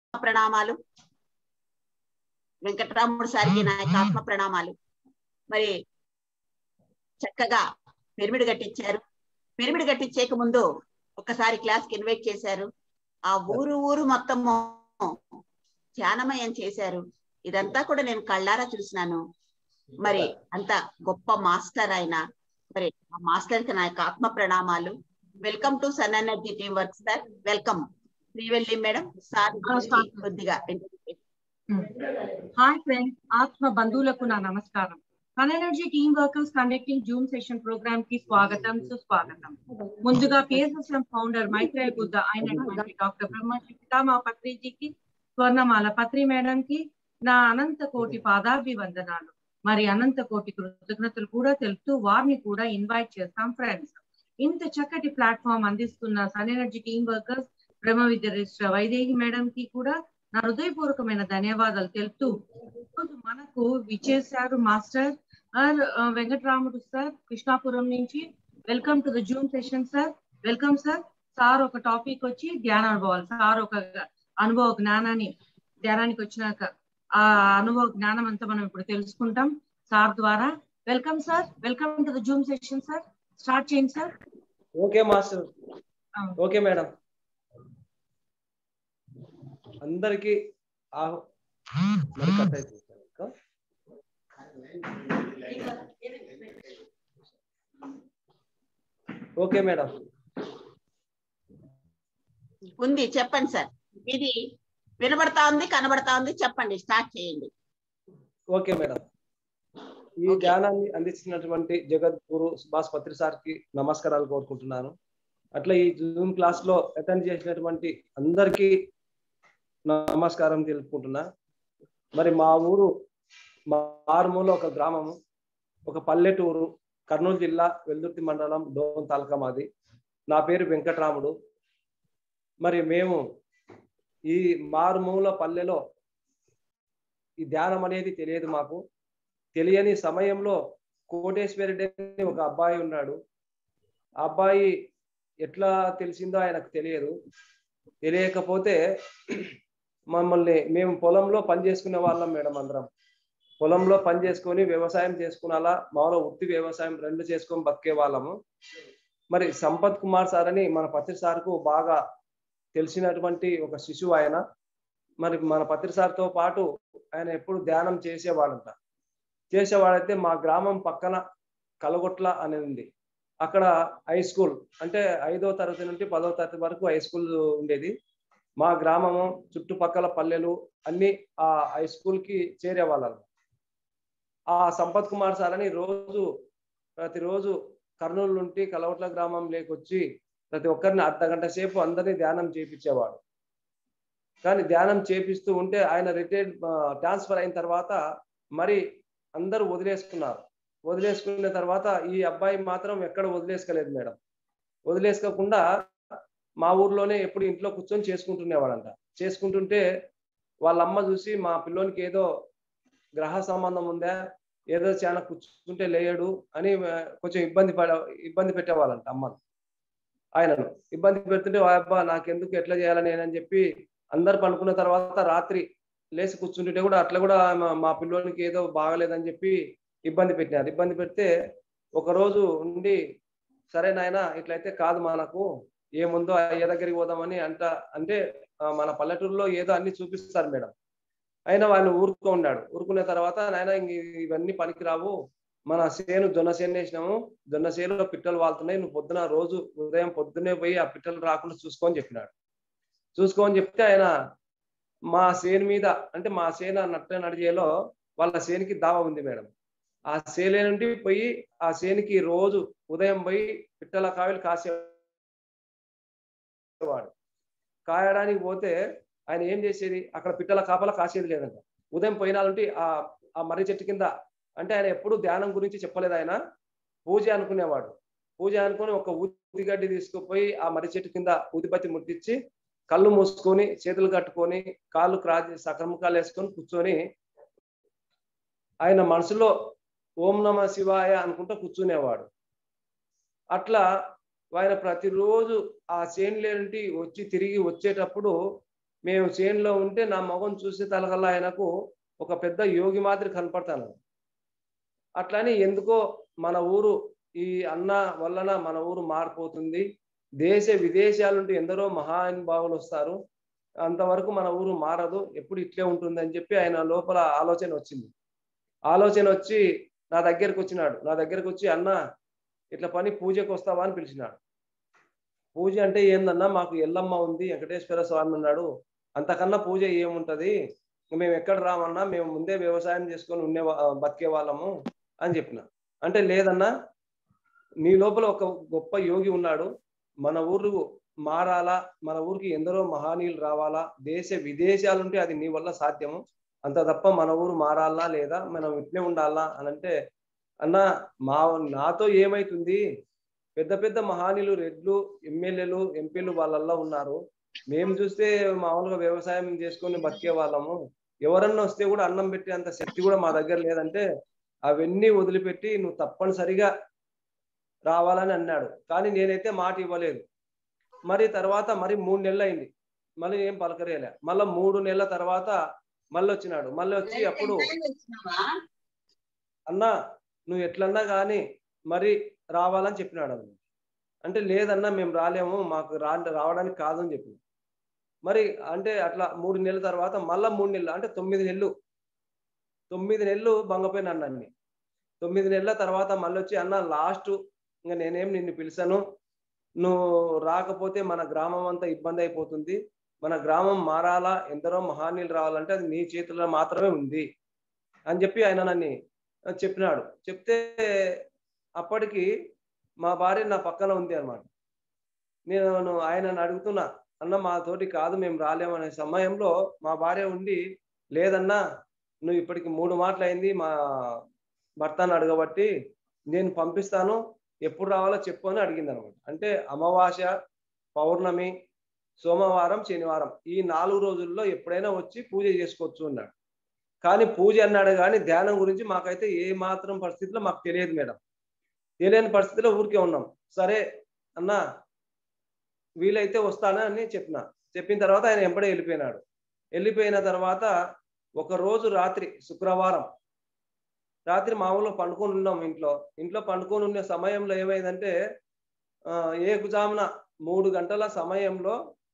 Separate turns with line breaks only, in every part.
ప్రణామాలు వెంకటరాముడు సారికి నా యొక్క ఆత్మ ప్రణామాలు మరి చక్కగా పిరమిడ్ కట్టించారు పిరమిడ్ కట్టించేక ముందు ఒకసారి క్లాస్ కి ఇన్వైట్ చేశారు ఆ ఊరు ఊరు మొత్తము ధ్యానమయం చేశారు ఇదంతా కూడా నేను కళ్ళారా చూసినాను మరి అంత గొప్ప మాస్టర్ ఆయన మరి ఆ మాస్టర్ కి నా యొక్క ఆత్మ ప్రణామాలు welcome to sun energy team work sir welcome Srivalli madam sir కొద్దిగా
హాయ్ ఫ్రెండ్స్ ఆత్మ బంధువులకు నా నమస్కారం sun energy team workers conducting zoom session program కి స్వాగతం సుస్వాగతం ముందుగా పిఎస్ఎస్ఎం ఫౌండర్ మైత్రేయ బుద్ధ అయినటువంటి డాక్టర్ బ్రహ్మశ్రీ పితామా పత్రిజీకి స్వర్ణమాల పత్రి మేడం కి నా అనంత కోటి పాదాభివందనాలు మరి అనంత కోటి కృతజ్ఞతలు కూడా తెలుపుతూ వారిని కూడా ఇన్వైట్ చేస్తాం ఫ్రెండ్స్ ఇంత చక్కటి ప్లాట్ఫామ్ అందిస్తున్న సన్ ఎనర్జీ టీమ్ వర్కర్స్ బ్రహ్మ విద్య రిజిస్టర్ వైదేహి మేడం కి కూడా నా హృదయపూర్వకమైన ధన్యవాదాలు తెలుపుతూ ఈరోజు మనకు విచ్చేశారు మాస్టర్ వెంకటరాముడు సార్ కృష్ణాపురం నుంచి welcome to the zoom session sir welcome sir sir ఒక టాపిక్ వచ్చి ధ్యాన అనుభవాలు సార్ ఒక అనుభవ జ్ఞానాన్ని ధ్యానానికి వచ్చినాక ఆ అనుభవ జ్ఞానం అంతా మనం ఇప్పుడు తెలుసుకుంటాం సార్ ద్వారా welcome sir welcome to the zoom session sir start చేయండి sir
okay master okay madam అందరికి ఆహ్- మరి కట్ అయిపోయింది సార్ ఇంకా. ఓకే మేడం
ఉంది చెప్పండి సార్ ఇది వినబడతా ఉంది కనబడతా ఉంది చెప్పండి స్టార్ట్ చేయండి
ఓకే మేడం ఈ జ్ఞానాన్ని అందించినటువంటి జగద్గురు సుభాష్ పత్రి సార్కి నమస్కారాలు కోరుకుంటున్నాను అట్లా ఈ జూమ్ క్లాస్ లో అటెండ్ చేసినటువంటి అందరికీ నమస్కారం తెలుపుకుంటున్నా మరి మా ఊరు మారుమూల ఒక గ్రామము ఒక పల్లెటూరు కర్నూలు జిల్లా వెల్దుర్తి మండలం డోన్ తాలూకా మాది నా పేరు వెంకటరాముడు మరి మేము ఈ మారుమూల పల్లెలో ఈ ధ్యానం అనేది తెలియదు మాకు తెలియని సమయంలో కోటేశ్వరుడు అని ఒక అబ్బాయి ఉన్నాడు ఆ అబ్బాయి ఎట్లా తెలిసిందో ఆయనకు తెలియదు తెలియకపోతే మమ్మల్ని మేము పొలంలో పని చేసుకునే వాళ్ళం మేడం అందరం పొలంలో పని చేసుకొని వ్యవసాయం చేసుకునేలా మామూలు ఉత్తి వ్యవసాయం రెండు చేసుకొని బతికే వాళ్ళము మరి సంపత్ కుమార్ సార్ అని మన పత్రి సార్కు బాగా తెలిసినటువంటి ఒక శిశువు ఆయన మరి మన పత్రి సార్తో పాటు ఆయన ఎప్పుడు ధ్యానం చేసేవాడంట చేసేవాడైతే మా గ్రామం పక్కన కలగొట్ల అని ఉంది అక్కడ హై స్కూల్ అంటే ఐదో తరగతి నుండి పదో తరగతి వరకు హై స్కూల్ ఉండేది మా గ్రామము చుట్టుపక్కల పల్లెలు అన్ని ఆ హై స్కూల్ కి చేరేవాళ్ళం ఆ సంపత్ కుమార్ సార్ అని రోజు ప్రతిరోజు కర్నూలు నుండి కలవట్ల గ్రామం లేకొచ్చి ప్రతి ఒక్కరిని అర్ధ గంట సేపు అందరినీ ధ్యానం చేపించేవాడు కానీ ధ్యానం చేపిస్తూ ఉంటే ఆయన రిటైర్డ్ ట్రాన్స్ఫర్ అయిన తర్వాత మరి అందరూ వదిలేసుకున్నారు వదిలేసుకున్న తర్వాత ఈ అబ్బాయి మాత్రం ఎక్కడ వదిలేసుకోలేదు మేడం వదిలేసుకోకుండా మా ఊర్లోనే ఎప్పుడు ఇంట్లో కూర్చొని చేసుకుంటునేవాడంట చేసుకుంటుంటే వాళ్ళ అమ్మ చూసి మా పిల్లోనికి ఏదో గ్రహ సంబంధం ఉందా ఏదో చాలా కూర్చుంటే లేయడు అని కొంచెం ఇబ్బంది పడ ఇబ్బంది పెట్టేవాళ్ళంట అమ్మను ఆయనను ఇబ్బంది పెడుతుంటే అబ్బా నాకెందుకు ఎట్లా చేయాలని నేనని చెప్పి అందరు పనుకున్న తర్వాత రాత్రి లేచి కూర్చుంటుంటే కూడా అట్లా కూడా మా పిల్లోనికి ఏదో బాగలేదని చెప్పి ఇబ్బంది పెట్టినారు ఇబ్బంది పెడితే ఒక రోజు ఉండి సరే నాయన ఇట్లయితే కాదు మనకు ఏముందో అయ్య దగ్గరికి పోదామని అంట అంటే మన పల్లెటూరులో ఏదో అన్ని చూపిస్తారు మేడం అయినా వాళ్ళు ఊరుకో ఉన్నాడు ఊరుకున్న తర్వాత నాయన ఇవన్నీ పనికిరావు మన సేను జొన్న సేను వేసినాము జొన్న సేనులో పిట్టలు వాళ్తున్నాయి నువ్వు పొద్దున రోజు ఉదయం పొద్దునే పోయి ఆ పిట్టలు రాకుండా చూసుకోని చెప్పినాడు చూసుకోని చెప్తే ఆయన మా సేను మీద అంటే మా సేన నట్ట నడిచేలో వాళ్ళ సేనికి దావా ఉంది మేడం ఆ సేలే నుండి పోయి ఆ సేనికి రోజు ఉదయం పోయి పిట్టల కాయలు కాసేవాడు కాయడానికి పోతే ఆయన ఏం చేసేది అక్కడ పిట్టల కాపలా కాసేది లేదంట ఉదయం పోయినాలంటే ఆ ఆ మర్రి చెట్టు కింద అంటే ఆయన ఎప్పుడు ధ్యానం గురించి చెప్పలేదు ఆయన పూజ అనుకునేవాడు పూజ అనుకుని ఒక ఊదిగడ్డి తీసుకుపోయి ఆ మర్రి చెట్టు కింద ఊదిబత్తి ముట్టించి కళ్ళు మూసుకొని చేతులు కట్టుకొని కాళ్ళు క్రాసి సక్రమకాలు వేసుకొని కూర్చొని ఆయన మనసులో ఓం నమ శివాయ అనుకుంటూ కూర్చునేవాడు అట్లా ఆయన ప్రతిరోజు ఆ చేనులేంటి వచ్చి తిరిగి వచ్చేటప్పుడు మేము చేనులో ఉంటే నా మొగం చూసే తలకల్లా ఆయనకు ఒక పెద్ద యోగి మాదిరి కనపడతాను అట్లని ఎందుకో మన ఊరు ఈ అన్న వలన మన ఊరు మారిపోతుంది దేశ విదేశాల నుండి ఎందరో మహానుభావులు వస్తారు అంతవరకు మన ఊరు మారదు ఎప్పుడు ఇట్లే ఉంటుంది అని చెప్పి ఆయన లోపల ఆలోచన వచ్చింది ఆలోచన వచ్చి నా దగ్గరకు వచ్చినాడు నా దగ్గరకు వచ్చి అన్న ఇట్లా పని పూజకు వస్తావా అని పిలిచినాడు పూజ అంటే ఏందన్నా మాకు ఎల్లమ్మ ఉంది వెంకటేశ్వర స్వామి ఉన్నాడు అంతకన్నా పూజ ఏముంటది మేము ఎక్కడ రామన్నా మేము ముందే వ్యవసాయం చేసుకొని ఉండే బతికే వాళ్ళము అని చెప్పిన అంటే లేదన్నా నీ లోపల ఒక గొప్ప యోగి ఉన్నాడు మన ఊరు మారాలా మన ఊరికి ఎందరో మహానీయులు రావాలా దేశ విదేశాలుంటే అది నీ వల్ల సాధ్యము అంత తప్ప మన ఊరు మారాలా లేదా మనం ఇట్లే ఉండాలా అని అంటే అన్న మా నాతో ఏమైతుంది పెద్ద పెద్ద మహానీయులు రెడ్లు ఎమ్మెల్యేలు ఎంపీలు వాళ్ళల్లో ఉన్నారు మేము చూస్తే మామూలుగా వ్యవసాయం చేసుకొని బతికే వాళ్ళము ఎవరన్నా వస్తే కూడా అన్నం పెట్టే అంత శక్తి కూడా మా దగ్గర లేదంటే అవన్నీ వదిలిపెట్టి నువ్వు తప్పనిసరిగా రావాలని అన్నాడు కానీ నేనైతే మాట ఇవ్వలేదు మరి తర్వాత మరి మూడు నెలలు అయింది మళ్ళీ ఏం పలకరేలే మళ్ళీ మూడు నెలల తర్వాత మళ్ళీ వచ్చినాడు మళ్ళీ వచ్చి అప్పుడు అన్నా నువ్వు ఎట్లన్నా కానీ మరి రావాలని చెప్పినాడు అన్న అంటే లేదన్నా మేము రాలేము మాకు రా రావడానికి కాదని చెప్పి మరి అంటే అట్లా మూడు నెలల తర్వాత మళ్ళా మూడు నెలలు అంటే తొమ్మిది నెలలు తొమ్మిది నెలలు బంగపోయిన అన్ని తొమ్మిది నెలల తర్వాత మళ్ళీ వచ్చి అన్న లాస్ట్ ఇంకా నేనేం నిన్ను పిలిచాను నువ్వు రాకపోతే మన గ్రామం అంతా ఇబ్బంది అయిపోతుంది మన గ్రామం మారాలా ఎందరో మహానీయులు రావాలంటే అది నీ చేతిలో మాత్రమే ఉంది అని చెప్పి ఆయన నన్ను చెప్పినాడు చెప్తే అప్పటికి మా భార్య నా పక్కన ఉంది అనమాట నేను ఆయనను అడుగుతున్నా అన్న మా తోటి కాదు మేము రాలేమనే సమయంలో మా భార్య ఉండి లేదన్నా నువ్వు ఇప్పటికి మూడు మాటలు అయింది మా భర్తను అడగబట్టి నేను పంపిస్తాను ఎప్పుడు రావాలో చెప్పు అని అడిగింది అనమాట అంటే అమావాస్య పౌర్ణమి సోమవారం శనివారం ఈ నాలుగు రోజుల్లో ఎప్పుడైనా వచ్చి పూజ చేసుకోవచ్చు అన్నాడు కానీ పూజ అన్నాడు కానీ ధ్యానం గురించి మాకైతే ఏ మాత్రం పరిస్థితిలో మాకు తెలియదు మేడం తెలియని పరిస్థితిలో ఊరికే ఉన్నాం సరే అన్న వీలైతే వస్తానా అని చెప్పిన చెప్పిన తర్వాత ఆయన ఎంబడే వెళ్ళిపోయినాడు వెళ్ళిపోయిన తర్వాత ఒక రోజు రాత్రి శుక్రవారం రాత్రి మామూలుగా పండుకొని ఉన్నాం ఇంట్లో ఇంట్లో పండుకొని ఉన్న సమయంలో ఏమైందంటే ఏకుజామున మూడు గంటల సమయంలో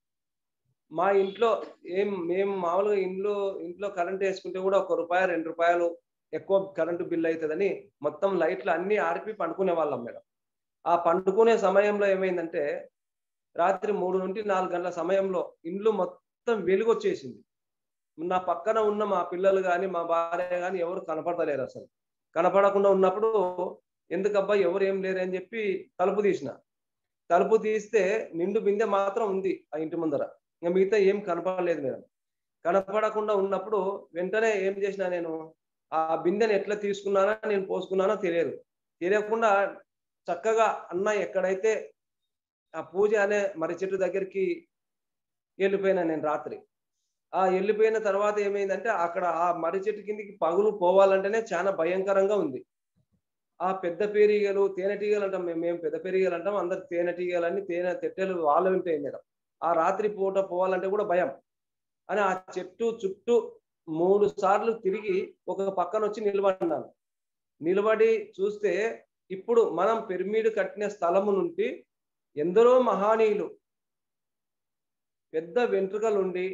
మా ఇంట్లో ఏం మేము మామూలుగా ఇంట్లో ఇంట్లో కరెంట్ వేసుకుంటే కూడా ఒక రూపాయి రెండు రూపాయలు ఎక్కువ కరెంటు బిల్ అవుతుందని మొత్తం లైట్లు అన్ని ఆర్పి పండుకునే వాళ్ళం మేడం ఆ పండుకునే సమయంలో ఏమైందంటే రాత్రి మూడు నుండి నాలుగు గంటల సమయంలో ఇండ్లు మొత్తం వెలుగు వచ్చేసింది నా పక్కన ఉన్న మా పిల్లలు కానీ మా భార్య కానీ ఎవరు కనపడతలేరు అసలు కనపడకుండా ఉన్నప్పుడు ఎందుకబ్బా ఎవరు ఏం లేరు అని చెప్పి తలుపు తీసిన తలుపు తీస్తే నిండు బిందె మాత్రం ఉంది ఆ ఇంటి ముందర ఇంకా మిగతా ఏం కనపడలేదు మేడం కనపడకుండా ఉన్నప్పుడు వెంటనే ఏం చేసిన నేను ఆ బిందెని ఎట్లా తీసుకున్నానో నేను పోసుకున్నానో తెలియదు తెలియకుండా చక్కగా అన్న ఎక్కడైతే ఆ పూజ అనే మర్రి చెట్టు దగ్గరికి వెళ్ళిపోయినా నేను రాత్రి ఆ వెళ్ళిపోయిన తర్వాత ఏమైందంటే అక్కడ ఆ మర్రి చెట్టు కిందికి పగులు పోవాలంటేనే చాలా భయంకరంగా ఉంది ఆ పెద్ద పేరీగలు తేనెటీగలు అంటాం మేము మేము పెద్ద పేరీగలు అంటాం అందరు తేనెటీగలన్నీ తేనె తెట్టెలు వాళ్ళు ఉంటాయి మేడం ఆ రాత్రి పూట పోవాలంటే కూడా భయం అని ఆ చెట్టు చుట్టూ మూడు సార్లు తిరిగి ఒక పక్కన వచ్చి నిలబడినాను నిలబడి చూస్తే ఇప్పుడు మనం పిరమిడ్ కట్టిన స్థలము నుండి ఎందరో మహానీయులు పెద్ద వెంట్రుకలు ఉండి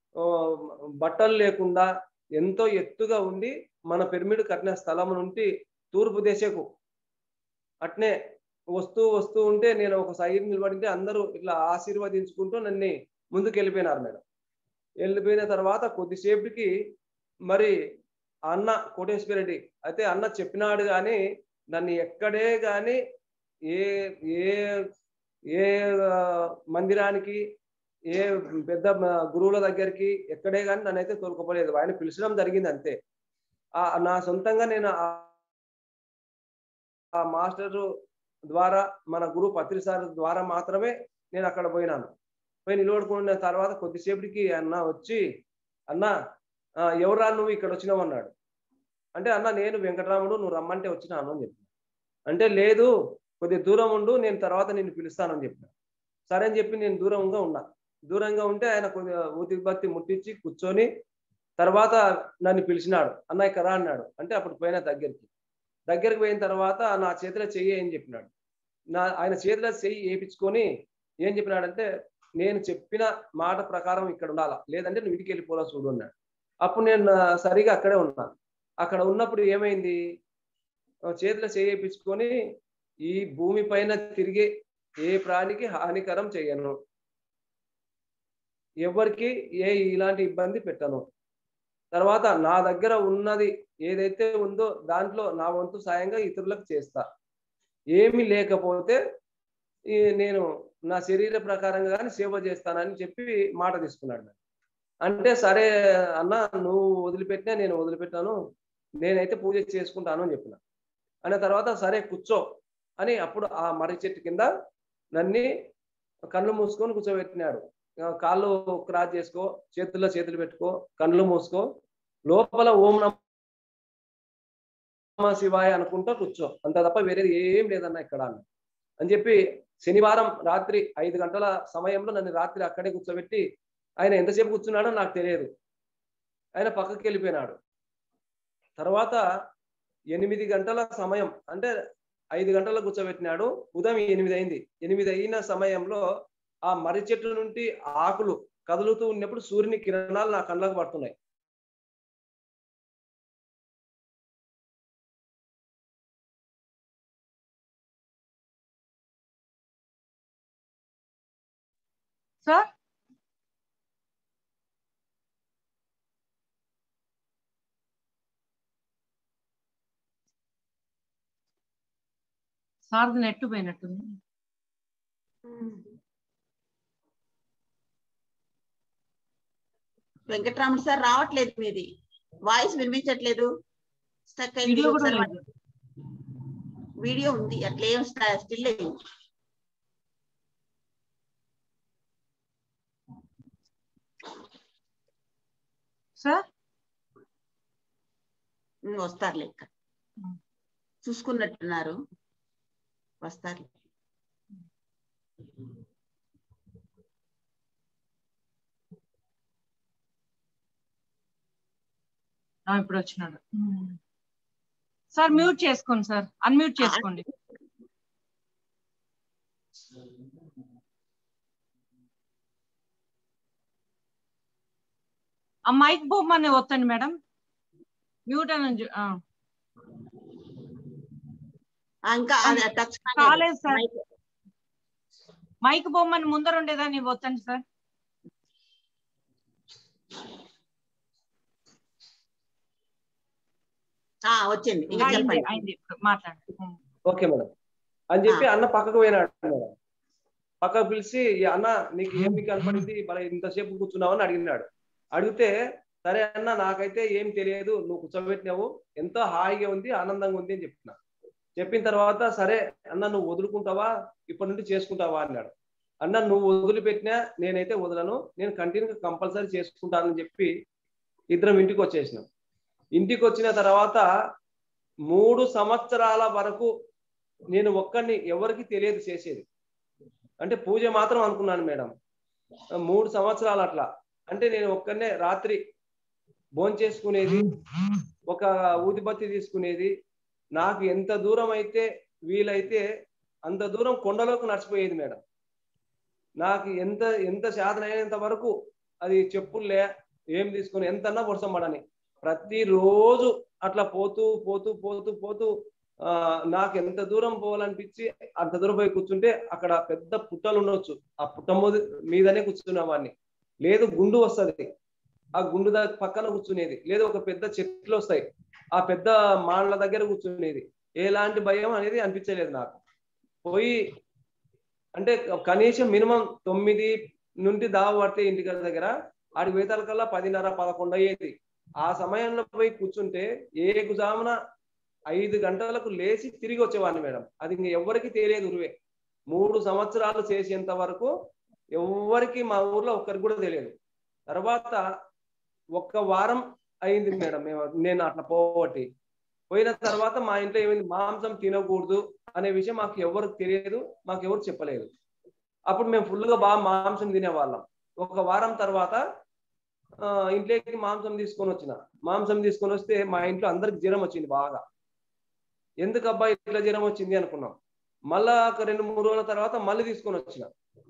బట్టలు లేకుండా ఎంతో ఎత్తుగా ఉండి మన పిరమిడ్ కట్టిన స్థలం నుండి తూర్పు దిశకు అట్నే వస్తూ వస్తూ ఉంటే నేను ఒక సైడ్ నిలబడితే అందరూ ఇట్లా ఆశీర్వదించుకుంటూ నన్ను ముందుకు వెళ్ళిపోయినారు మేడం వెళ్ళిపోయిన తర్వాత కొద్దిసేపటికి మరి అన్న కోటేశ్వర రెడ్డి అయితే అన్న చెప్పినాడు కానీ నన్ను ఎక్కడే కానీ ఏ ఏ ఏ మందిరానికి ఏ పెద్ద గురువుల దగ్గరికి ఎక్కడే కానీ నన్నైతే తోలుకోపోలేదు ఆయన పిలిచడం జరిగింది అంతే ఆ నా సొంతంగా నేను ఆ మాస్టర్ ద్వారా మన గురువు పత్రి సార్ ద్వారా మాత్రమే నేను అక్కడ పోయినాను పోయి నిలబడుకున్న తర్వాత కొద్దిసేపటికి అన్న వచ్చి అన్న ఎవరా నువ్వు ఇక్కడ వచ్చినావు అన్నాడు అంటే అన్న నేను వెంకటరాముడు నువ్వు రమ్మంటే వచ్చినాను అని చెప్పిన అంటే లేదు కొద్ది దూరం ఉండు నేను తర్వాత నిన్ను పిలుస్తానని చెప్పిన సరే అని చెప్పి నేను దూరంగా ఉన్నా దూరంగా ఉంటే ఆయన కొద్దిగా ఊతిబత్తి ముట్టించి కూర్చొని తర్వాత నన్ను పిలిచినాడు అన్న ఇక్కడ రా అన్నాడు అంటే అప్పుడు పోయిన దగ్గరికి దగ్గరికి పోయిన తర్వాత నా చేతిలో చెయ్యి అని చెప్పినాడు నా ఆయన చేతిలో చెయ్యి వేయించుకొని ఏం చెప్పినాడంటే నేను చెప్పిన మాట ప్రకారం ఇక్కడ ఉండాలా లేదంటే నువ్వు ఇంటికి వెళ్ళిపోలా చూడు అన్నాడు అప్పుడు నేను ఆ, సరిగా అక్కడే ఉన్నాను అక్కడ ఉన్నప్పుడు ఏమైంది ఆ, చేతిలో చేయించుకొని ఈ భూమి పైన తిరిగే ఏ ప్రాణికి హానికరం చేయను ఎవరికి ఏ ఇలాంటి ఇబ్బంది పెట్టను తర్వాత నా దగ్గర ఉన్నది ఏదైతే ఉందో దాంట్లో నా వంతు సాయంగా ఇతరులకు చేస్తా ఏమి లేకపోతే ఈ నేను నా శరీర ప్రకారంగా కానీ సేవ చేస్తానని చెప్పి మాట తీసుకున్నాడు అంటే సరే అన్న నువ్వు వదిలిపెట్టినా నేను వదిలిపెట్టాను నేనైతే పూజ చేసుకుంటాను అని చెప్పిన అన్న తర్వాత సరే కూర్చో అని అప్పుడు ఆ మర్రి చెట్టు కింద నన్ని కళ్ళు మూసుకొని కూర్చోబెట్టినాడు ఆ, కాళ్ళు క్రాస్ చేసుకో చేతుల్లో చేతులు పెట్టుకో కళ్ళు మూసుకో లోపల ఓం నమ శివాయ అనుకుంటా కూర్చో అంత తప్ప వేరేది ఏం లేదన్న ఇక్కడ అన్న అని చెప్పి శనివారం రాత్రి ఐదు గంటల సమయంలో నన్ను రాత్రి అక్కడే కూర్చోబెట్టి ఆయన ఎంతసేపు కూర్చున్నాడో నాకు తెలియదు ఆయన పక్కకి వెళ్ళిపోయినాడు తర్వాత ఎనిమిది గంటల సమయం అంటే ఐదు గంటలకు కూర్చోబెట్టినాడు ఉదయం ఎనిమిది అయింది ఎనిమిది అయిన సమయంలో ఆ మర్రి చెట్టు నుండి ఆకులు కదులుతూ ఉన్నప్పుడు సూర్యుని కిరణాలు నా కళ్ళకు పడుతున్నాయి
సార్ సార్ది నెట్టు పోయినట్టుంది
వెంకటరాముడు సార్ రావట్లేదు మీది వాయిస్ వినిపించట్లేదు స్టక్ అయింది
వీడియో కూడా
ఒకసారి
లేదు
వీడియో ఉంది అట్లా ఏం స్టిల్ అయింది
సార్
ఉమ్, వస్తారు లెక్క
ఉమ్.
చూసుకున్నట్టున్నారు వస్తారు
ఆ, ఇప్పుడు వచ్చినాడు సార్ మ్యూట్ చేసుకోండి సార్ అన్మ్యూట్ చేసుకోండి ఆ మైక్ బొమ్మని వత్తండి మేడం మ్యూట్ అని ఉంది. ఆ,
ఆ, ఇంకా అది టచ్
కాలేదు సార్ మైక్ బొమ్మని ముందర ఉండేదాన్ని వత్తండి సార్
వచ్చింది ఇంకా
అయింది
చెప్పండి
అయింది ఇప్పుడు మాట్లాడండి ఉమ్.
ఓకే మేడం అని చెప్పి అన్న పక్కకు పోయినాడు మేడం పక్కకు పిలిచి "ఈ అన్న నీకు ఏమి కనపడింది మరి ఇంతసేపు కూర్చున్నావు అని అడిగినాడు అడిగితే సరే అన్న నాకైతే ఏం తెలియదు నువ్వు కూర్చోబెట్టినావు ఎంతో హాయిగా ఉంది ఆనందంగా ఉంది అని చెప్పిన చెప్పిన తర్వాత సరే అన్న నువ్వు వదులుకుంటావా ఇప్పటి నుండి చేసుకుంటావా అన్నాడు అన్న నువ్వు వదిలిపెట్టినా నేనైతే వదలను నేను కంటిన్యూగా కంపల్సరీ చేసుకుంటానని చెప్పి ఇద్దరం ఇంటికి వచ్చేసినాం ఇంటికి వచ్చిన తర్వాత మూడు సంవత్సరాల వరకు నేను ఒక్కడిని ఎవరికి తెలియదు చేసేది అంటే పూజ మాత్రం అనుకున్నాను మేడం మూడు సంవత్సరాలు అట్లా అంటే నేను ఒక్కనే రాత్రి భోంచేసుకునేది చేసుకునేది ఒక ఊదిబత్తి తీసుకునేది నాకు ఎంత దూరం అయితే వీలైతే అంత దూరం కొండలోకి నడిచిపోయేది మేడం నాకు ఎంత ఎంత శాతం అయినంత వరకు అది చెప్పులే ఏం తీసుకుని ఎంతన్నా వర్షం పడని ప్రతిరోజు అట్లా పోతూ పోతూ పోతూ పోతూ ఆ నాకు ఎంత దూరం పోవాలనిపించి అంత దూరం పోయి కూర్చుంటే అక్కడ పెద్ద పుట్టలు ఉండొచ్చు ఆ పుట్ట మొద- మీదనే కూర్చున్న వాడిని లేదు గుండు వస్తది ఆ గుండు దగ్గర పక్కన కూర్చునేది లేదు ఒక పెద్ద చెట్లు వస్తాయి ఆ పెద్ద మాన్ల దగ్గర కూర్చునేది ఎలాంటి భయం అనేది అనిపించలేదు నాకు పోయి అంటే కనీసం మినిమం తొమ్మిది నుండి దావ పడితే ఇంటి దగ్గర ఆడి వేతాల కల్లా పదిన్నర పదకొండు అయ్యేది ఆ సమయంలో పోయి కూర్చుంటే ఏ గుజామున ఐదు గంటలకు లేచి తిరిగి వచ్చేవాడిని మేడం అది ఇంక ఎవరికి తెలియదు ఉరువే మూడు సంవత్సరాలు చేసేంత వరకు ఎవ్వరికి మా ఊర్లో ఒక్కరికి కూడా తెలియదు తర్వాత ఒక్క వారం అయింది మేడం మేము నేను అట్లా పోవట్టి పోయిన తర్వాత మా ఇంట్లో ఏమైంది మాంసం తినకూడదు అనే విషయం మాకు ఎవరికి తెలియదు మాకు ఎవరు చెప్పలేదు అప్పుడు మేము ఫుల్గా బాగా మాంసం తినేవాళ్ళం ఒక వారం తర్వాత ఆ, ఇంట్లోకి మాంసం తీసుకొని వచ్చిన మాంసం తీసుకొని వస్తే మా ఇంట్లో అందరికి జ్వరం వచ్చింది బాగా ఎందుకు అబ్బాయి ఇట్లా జ్వరం వచ్చింది అనుకున్నాం మళ్ళా ఒక రెండు మూడు రోజుల తర్వాత మళ్ళీ తీసుకొని వచ్చిన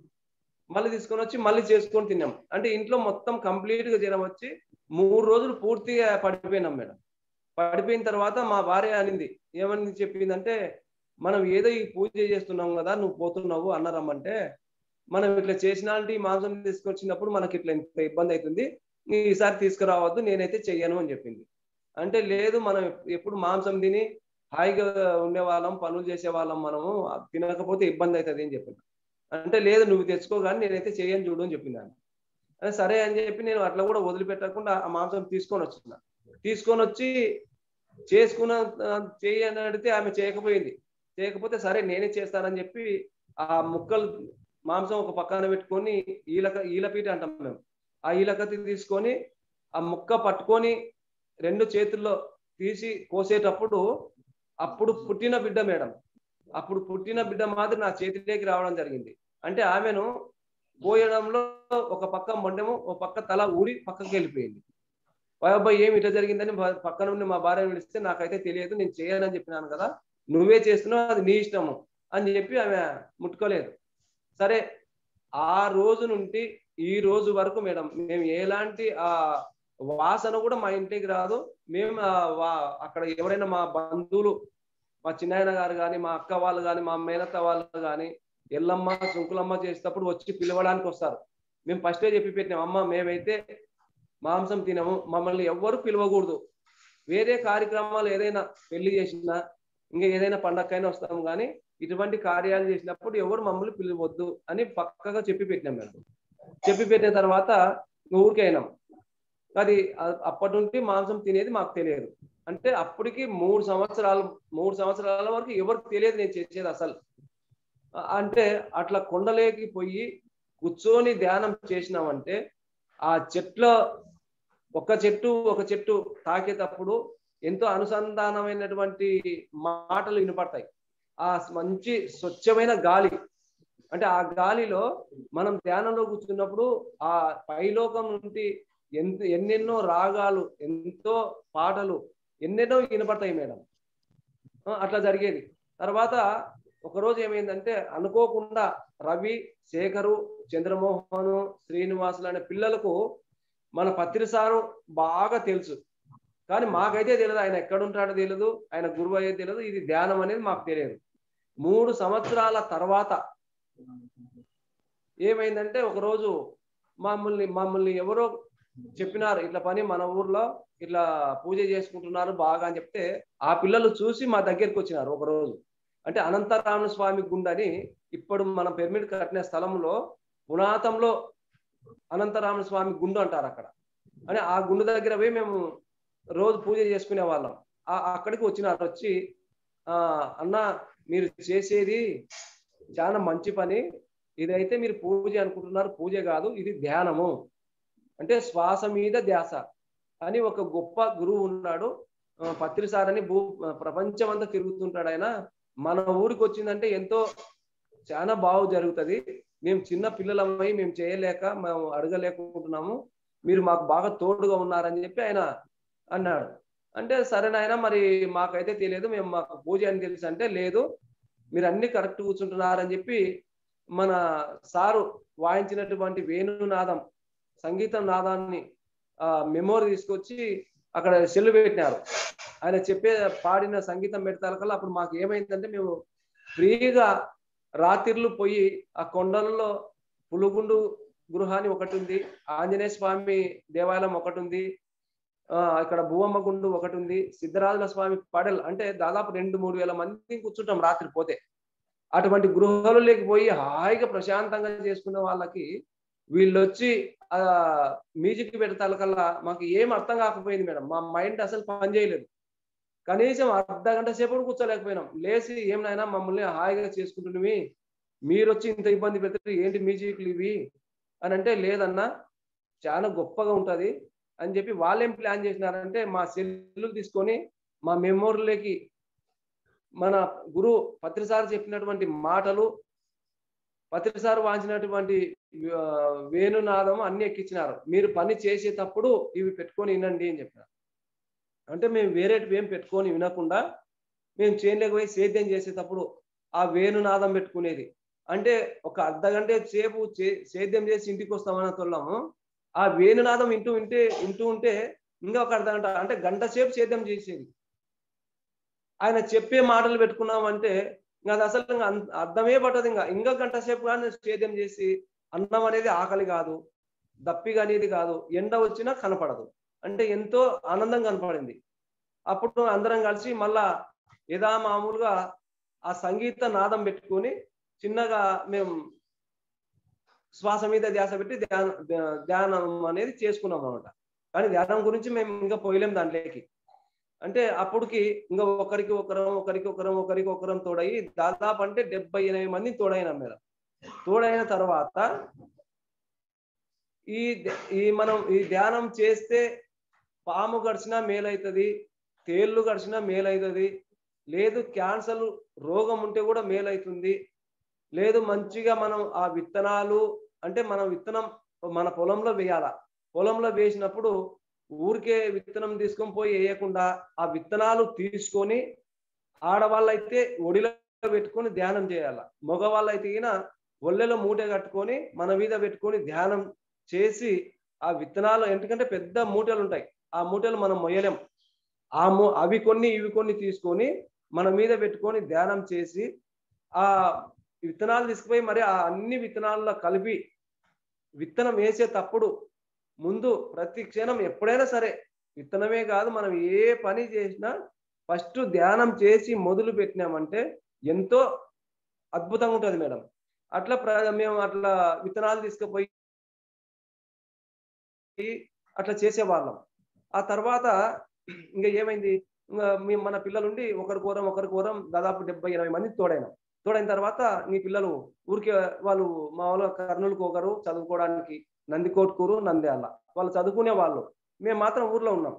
మళ్ళీ తీసుకొని వచ్చి మళ్ళీ చేసుకొని తిన్నాం అంటే ఇంట్లో మొత్తం కంప్లీట్ గా జ్వరం వచ్చి మూడు రోజులు పూర్తిగా పడిపోయినాం మేడం పడిపోయిన తర్వాత మా భార్య అనింది ఏమని చెప్పిందంటే మనం ఏదో ఈ పూజ చేస్తున్నాం కదా నువ్వు పోతున్నావు అన్నారమ్మంటే మనం ఇట్లా చేసినాంటి మాంసం తీసుకొచ్చినప్పుడు మనకి ఇట్లా ఇంత ఇబ్బంది అవుతుంది ఈసారి తీసుకురావద్దు నేనైతే చెయ్యను అని చెప్పింది అంటే లేదు మనం ఎప్పుడు మాంసం తిని హాయిగా ఉండేవాళ్ళం పనులు చేసేవాళ్ళం మనము తినకపోతే ఇబ్బంది అవుతుంది అని చెప్పింది అంటే లేదు నువ్వు తెచ్చుకో కానీ నేనైతే చెయ్యను చూడు అని చెప్పింది ఆమె. అదే సరే అని చెప్పి నేను అట్లా కూడా వదిలిపెట్టకుండా ఆ మాంసం తీసుకొని వచ్చిన తీసుకొని వచ్చి చేసుకున్న ఆ, చెయ్యి అని అడిగితే ఆమె చేయకపోయింది చేయకపోతే సరే నేనే చేస్తానని చెప్పి ఆ ముక్కలు మాంసం ఒక పక్కన పెట్టుకొని ఈలక ఈలపీట అంటాం మేము ఆ ఈలకత్తి తీసుకొని ఆ ముక్క పట్టుకొని రెండు చేతుల్లో తీసి కోసేటప్పుడు అప్పుడు పుట్టిన బిడ్డ మేడం అప్పుడు పుట్టిన బిడ్డ మాదిరి నా చేతిలోకి రావడం జరిగింది అంటే ఆమెను పోయడంలో ఒక పక్క మొండెము ఒక పక్క తల ఊరి పక్కకి వెళ్ళిపోయింది అబ్బాయి ఏమి ఇట్లా జరిగిందని భా- పక్కన నుండి మా భార్య పిలిస్తే నాకైతే తెలియదు నేను చేయనని చెప్పినాను కదా నువ్వే చేస్తున్నావు అది నీ ఇష్టము అని చెప్పి ఆమె ముట్టుకోలేదు సరే ఆ రోజు నుండి ఈ రోజు వరకు మేడం మేము ఎలాంటి ఆ వాసన కూడా మా ఇంటికి రాదు మేము ఆ వా- అక్కడ ఎవరైనా మా బంధువులు మా చిన్నాయన గారు కానీ మా అక్క వాళ్ళు కానీ మా మేనత్త వాళ్ళు కానీ ఎల్లమ్మ సుంకులమ్మ చేసేటప్పుడు వచ్చి పిలవడానికి వస్తారు మేము ఫస్టే చెప్పి పెట్టినాం అమ్మ మేమైతే మాంసం తినము మమ్మల్ని ఎవ్వరు పిలవకూడదు వేరే కార్యక్రమాలు ఏదైనా పెళ్లి చేసినా ఇంకా ఏదైనా పండగకైనా వస్తాం కానీ ఇటువంటి కార్యాలు చేసినప్పుడు ఎవరు మమ్మల్ని పిలవద్దు అని పక్కగా చెప్పి పెట్టినాం మేడం చెప్పి పెట్టిన తర్వాత ఊరికైనాం అది అ- అప్పటి నుండి మాంసం తినేది మాకు తెలియదు అంటే అప్పటికి మూడు సంవత్సరాలు మూడు సంవత్సరాల వరకు ఎవరికి తెలియదు నేను చేసేది అసలు అ- అంటే అట్లా కొండలేకి పోయి కూర్చొని ధ్యానం చేసినామంటే ఆ చెట్ల ఒక చెట్టు ఒక చెట్టు తాకేటప్పుడు ఎంతో అనుసంధానమైనటువంటి మాటలు వినపడతాయి ఆ మంచి స్వచ్ఛమైన గాలి అంటే ఆ గాలిలో మనం ధ్యానంలో కూర్చున్నప్పుడు ఆ పైలోకం నుండి ఎంత ఎన్నెన్నో రాగాలు ఎంతో పాటలు ఎన్నెన్నో వినపడతాయి మేడం ఆ, అట్లా జరిగేది తర్వాత ఒకరోజు ఏమైందంటే అనుకోకుండా రవి శేఖరు చంద్రమోహన్ శ్రీనివాసులు అనే పిల్లలకు మన పత్రి సారు బాగా తెలుసు కానీ మాకైతే తెలియదు ఆయన ఎక్కడ ఉంటాడో తెలియదు ఆయన గురువు అయ్యేది తెలియదు ఇది ధ్యానం అనేది మాకు తెలియదు మూడు సంవత్సరాల తర్వాత ఏమైందంటే ఒకరోజు మమ్మల్ని మమ్మల్ని ఎవరో చెప్పినారు ఇట్లా పని మన ఊర్లో ఇట్లా పూజ చేసుకుంటున్నారు బాగా అని చెప్తే ఆ పిల్లలు చూసి మా దగ్గరికి వచ్చినారు ఒక రోజు అంటే అనంతరామ స్వామి గుండని ఇప్పుడు మనం పిరమిడ్ కట్టిన స్థలంలో పునాతంలో అనంతరామ స్వామి గుండు అంటారు అక్కడ అని ఆ గుండు దగ్గర పోయి మేము రోజు పూజ చేసుకునే వాళ్ళం ఆ అక్కడికి వచ్చినారు వచ్చి ఆ అన్న మీరు చేసేది చాలా మంచి పని ఇదైతే మీరు పూజ అనుకుంటున్నారు పూజ కాదు ఇది ధ్యానము అంటే శ్వాస మీద ధ్యాస అని ఒక గొప్ప గురువు ఉన్నాడు ఆ, పత్రి సార్ అని భూ ప్రపంచం అంతా తిరుగుతుంటాడు ఆయన మన ఊరికి వచ్చిందంటే ఎంతో చాలా బాగు జరుగుతుంది మేము చిన్న పిల్లలమై మేము చేయలేక మేము అడగలేకుంటున్నాము మీరు మాకు బాగా తోడుగా ఉన్నారని చెప్పి ఆయన అన్నాడు అంటే సరే నాయన మరి మాకైతే తెలియదు మేము మాకు పూజ అని తెలుసు అంటే లేదు మీరు అన్ని కరెక్ట్ కూర్చుంటున్నారని చెప్పి మన సారు వాయించినటువంటి వేణునాదం సంగీతం నాదాన్ని ఆ మెమోరీ తీసుకొచ్చి అక్కడ సెల్లు పెట్టినారు ఆయన చెప్పే పాడిన సంగీతం పెడతారు అప్పుడు మాకు ఏమైందంటే మేము ఫ్రీగా రాత్రిళ్ళు పోయి ఆ కొండలలో పులుగుండు గృహాన్ని ఒకటి ఉంది ఆంజనేయ స్వామి దేవాలయం ఒకటి ఉంది ఆ ఇక్కడ భూవమ్మ గుండు ఒకటి ఉంది సిద్ధరాజుల స్వామి పడల్ అంటే దాదాపు రెండు మూడు వేల మంది కూర్చుంటాం రాత్రి పోతే అటువంటి గృహాలలోకి పోయి హాయిగా ప్రశాంతంగా చేసుకున్న వాళ్ళకి వీళ్ళు వచ్చి ఆ మ్యూజిక్ పెడతాలకల్లా మాకు ఏం అర్థం కాకపోయింది మేడం మా మైండ్ అసలు పని చేయలేదు కనీసం అర్ధ గంట సేపు కూడా కూర్చోలేకపోయినాం లేచి ఏం నాయనా మమ్మల్ని హాయిగా చేసుకుంటున్నవి మీరు వచ్చి ఇంత ఇబ్బంది పెడితే ఏంటి మ్యూజిక్లు ఇవి అని అంటే లేదన్నా చాలా గొప్పగా ఉంటది అని చెప్పి వాళ్ళేం ప్లాన్ చేసినారంటే మా సెల్లు తీసుకొని మా మెమోరీలోకి మన గురువు పత్రిసారి చెప్పినటువంటి మాటలు పత్రిసారు వాంచినటువంటి ఆ, వేణునాదం అన్ని ఎక్కించినారు మీరు పని చేసేటప్పుడు ఇవి పెట్టుకొని వినండి అని చెప్పినారు అంటే మేము వేరేటివి ఏం పెట్టుకొని వినకుండా మేము చేనులోకి పోయి సేద్యం చేసేటప్పుడు ఆ వేణునాదం పెట్టుకునేది అంటే ఒక అర్ధ గంట సేపు చే- సేద్యం చేసి ఇంటికి వస్తామన్న తొల్లము ఆ వేణునాదం ఇంటూ వింటే వింటూ ఉంటే ఇంకా ఒక అర్ధ గంట అంటే గంట సేపు సేద్యం చేసేది ఆయన చెప్పే మాటలు పెట్టుకున్నామంటే ఇంకా అది అసలు ఇంకా అన్- అర్థమే పట్టదు ఇంకా ఇంకా గంట సేపు కానీ సేద్యం చేసి అన్నం అనేది ఆకలి కాదు దప్పిగా అనేది కాదు ఎండ వచ్చినా కనపడదు అంటే ఎంతో ఆనందం కనపడింది అప్పుడు అందరం కలిసి మళ్ళా యథా మామూలుగా ఆ సంగీత నాదం పెట్టుకొని చిన్నగా మేము శ్వాస మీద ధ్యాస పెట్టి ధ్యాన ధ్యా- ధ్యానం అనేది చేసుకున్నాం అనమాట కానీ ధ్యానం గురించి మేము ఇంకా పోయలేం దాంట్లోకి అంటే అప్పటికి ఇంకా ఒకరికి ఒకరం ఒకరికి ఒకరం ఒకరికి ఒకరం తోడయి దాదాపు అంటే డెబ్బై ఎనభై మంది తోడైనాం మేడం తోడైన తర్వాత ఈ ద- ఈ మనం ఈ ధ్యానం చేస్తే పాము గడిచినా మేలవుతుంది తేళ్లు గడిచినా మేలవుతుంది లేదు క్యాన్సర్ రోగం ఉంటే కూడా మేలవుతుంది లేదు మంచిగా మనం ఆ విత్తనాలు అంటే మనం విత్తనం మన పొలంలో వేయాల పొలంలో వేసినప్పుడు ఊరికే విత్తనం తీసుకొని పోయి వేయకుండా ఆ విత్తనాలు తీసుకొని ఆడవాళ్ళైతే ఒడిలో పెట్టుకొని ధ్యానం చేయాల మగవాళ్ళైతే ఈయన ఒళ్ళెలో మూట కట్టుకొని మన మీద పెట్టుకొని ధ్యానం చేసి ఆ విత్తనాలు ఎందుకంటే పెద్ద మూటలు ఉంటాయి ఆ మూటలు మనం మొయ్యలేం ఆ మూ అవి కొన్ని ఇవి కొన్ని తీసుకొని మన మీద పెట్టుకొని ధ్యానం చేసి ఆ విత్తనాలు తీసుకుపోయి మరి ఆ అన్ని విత్తనాల్లో కలిపి విత్తనం వేసేటప్పుడు ముందు ప్రతి క్షణం ఎప్పుడైనా సరే విత్తనమే కాదు మనం ఏ పని చేసినా ఫస్ట్ ధ్యానం చేసి మొదలు పెట్టినామంటే ఎంతో అద్భుతంగా ఉంటుంది మేడం అట్లా ప్ర- మేము అట్లా విత్తనాలు తీసుకుపోయి అట్లా చేసేవాళ్ళం ఆ తర్వాత ఇంకా ఏమైంది ఇంకా మేము మన పిల్లలుండి ఒకరి కూరం ఒకరి కూరం దాదాపు డెబ్బై ఎనభై మంది తోడైనాం తోడైన తర్వాత మీ పిల్లలు ఊరికే వాళ్ళు మా వాళ్ళు కర్నూలుకు ఒకరు చదువుకోవడానికి నందికోట్కూరు నంద్యాల వాళ్ళు చదువుకునే వాళ్ళు మేము మాత్రం ఊర్లో ఉన్నాం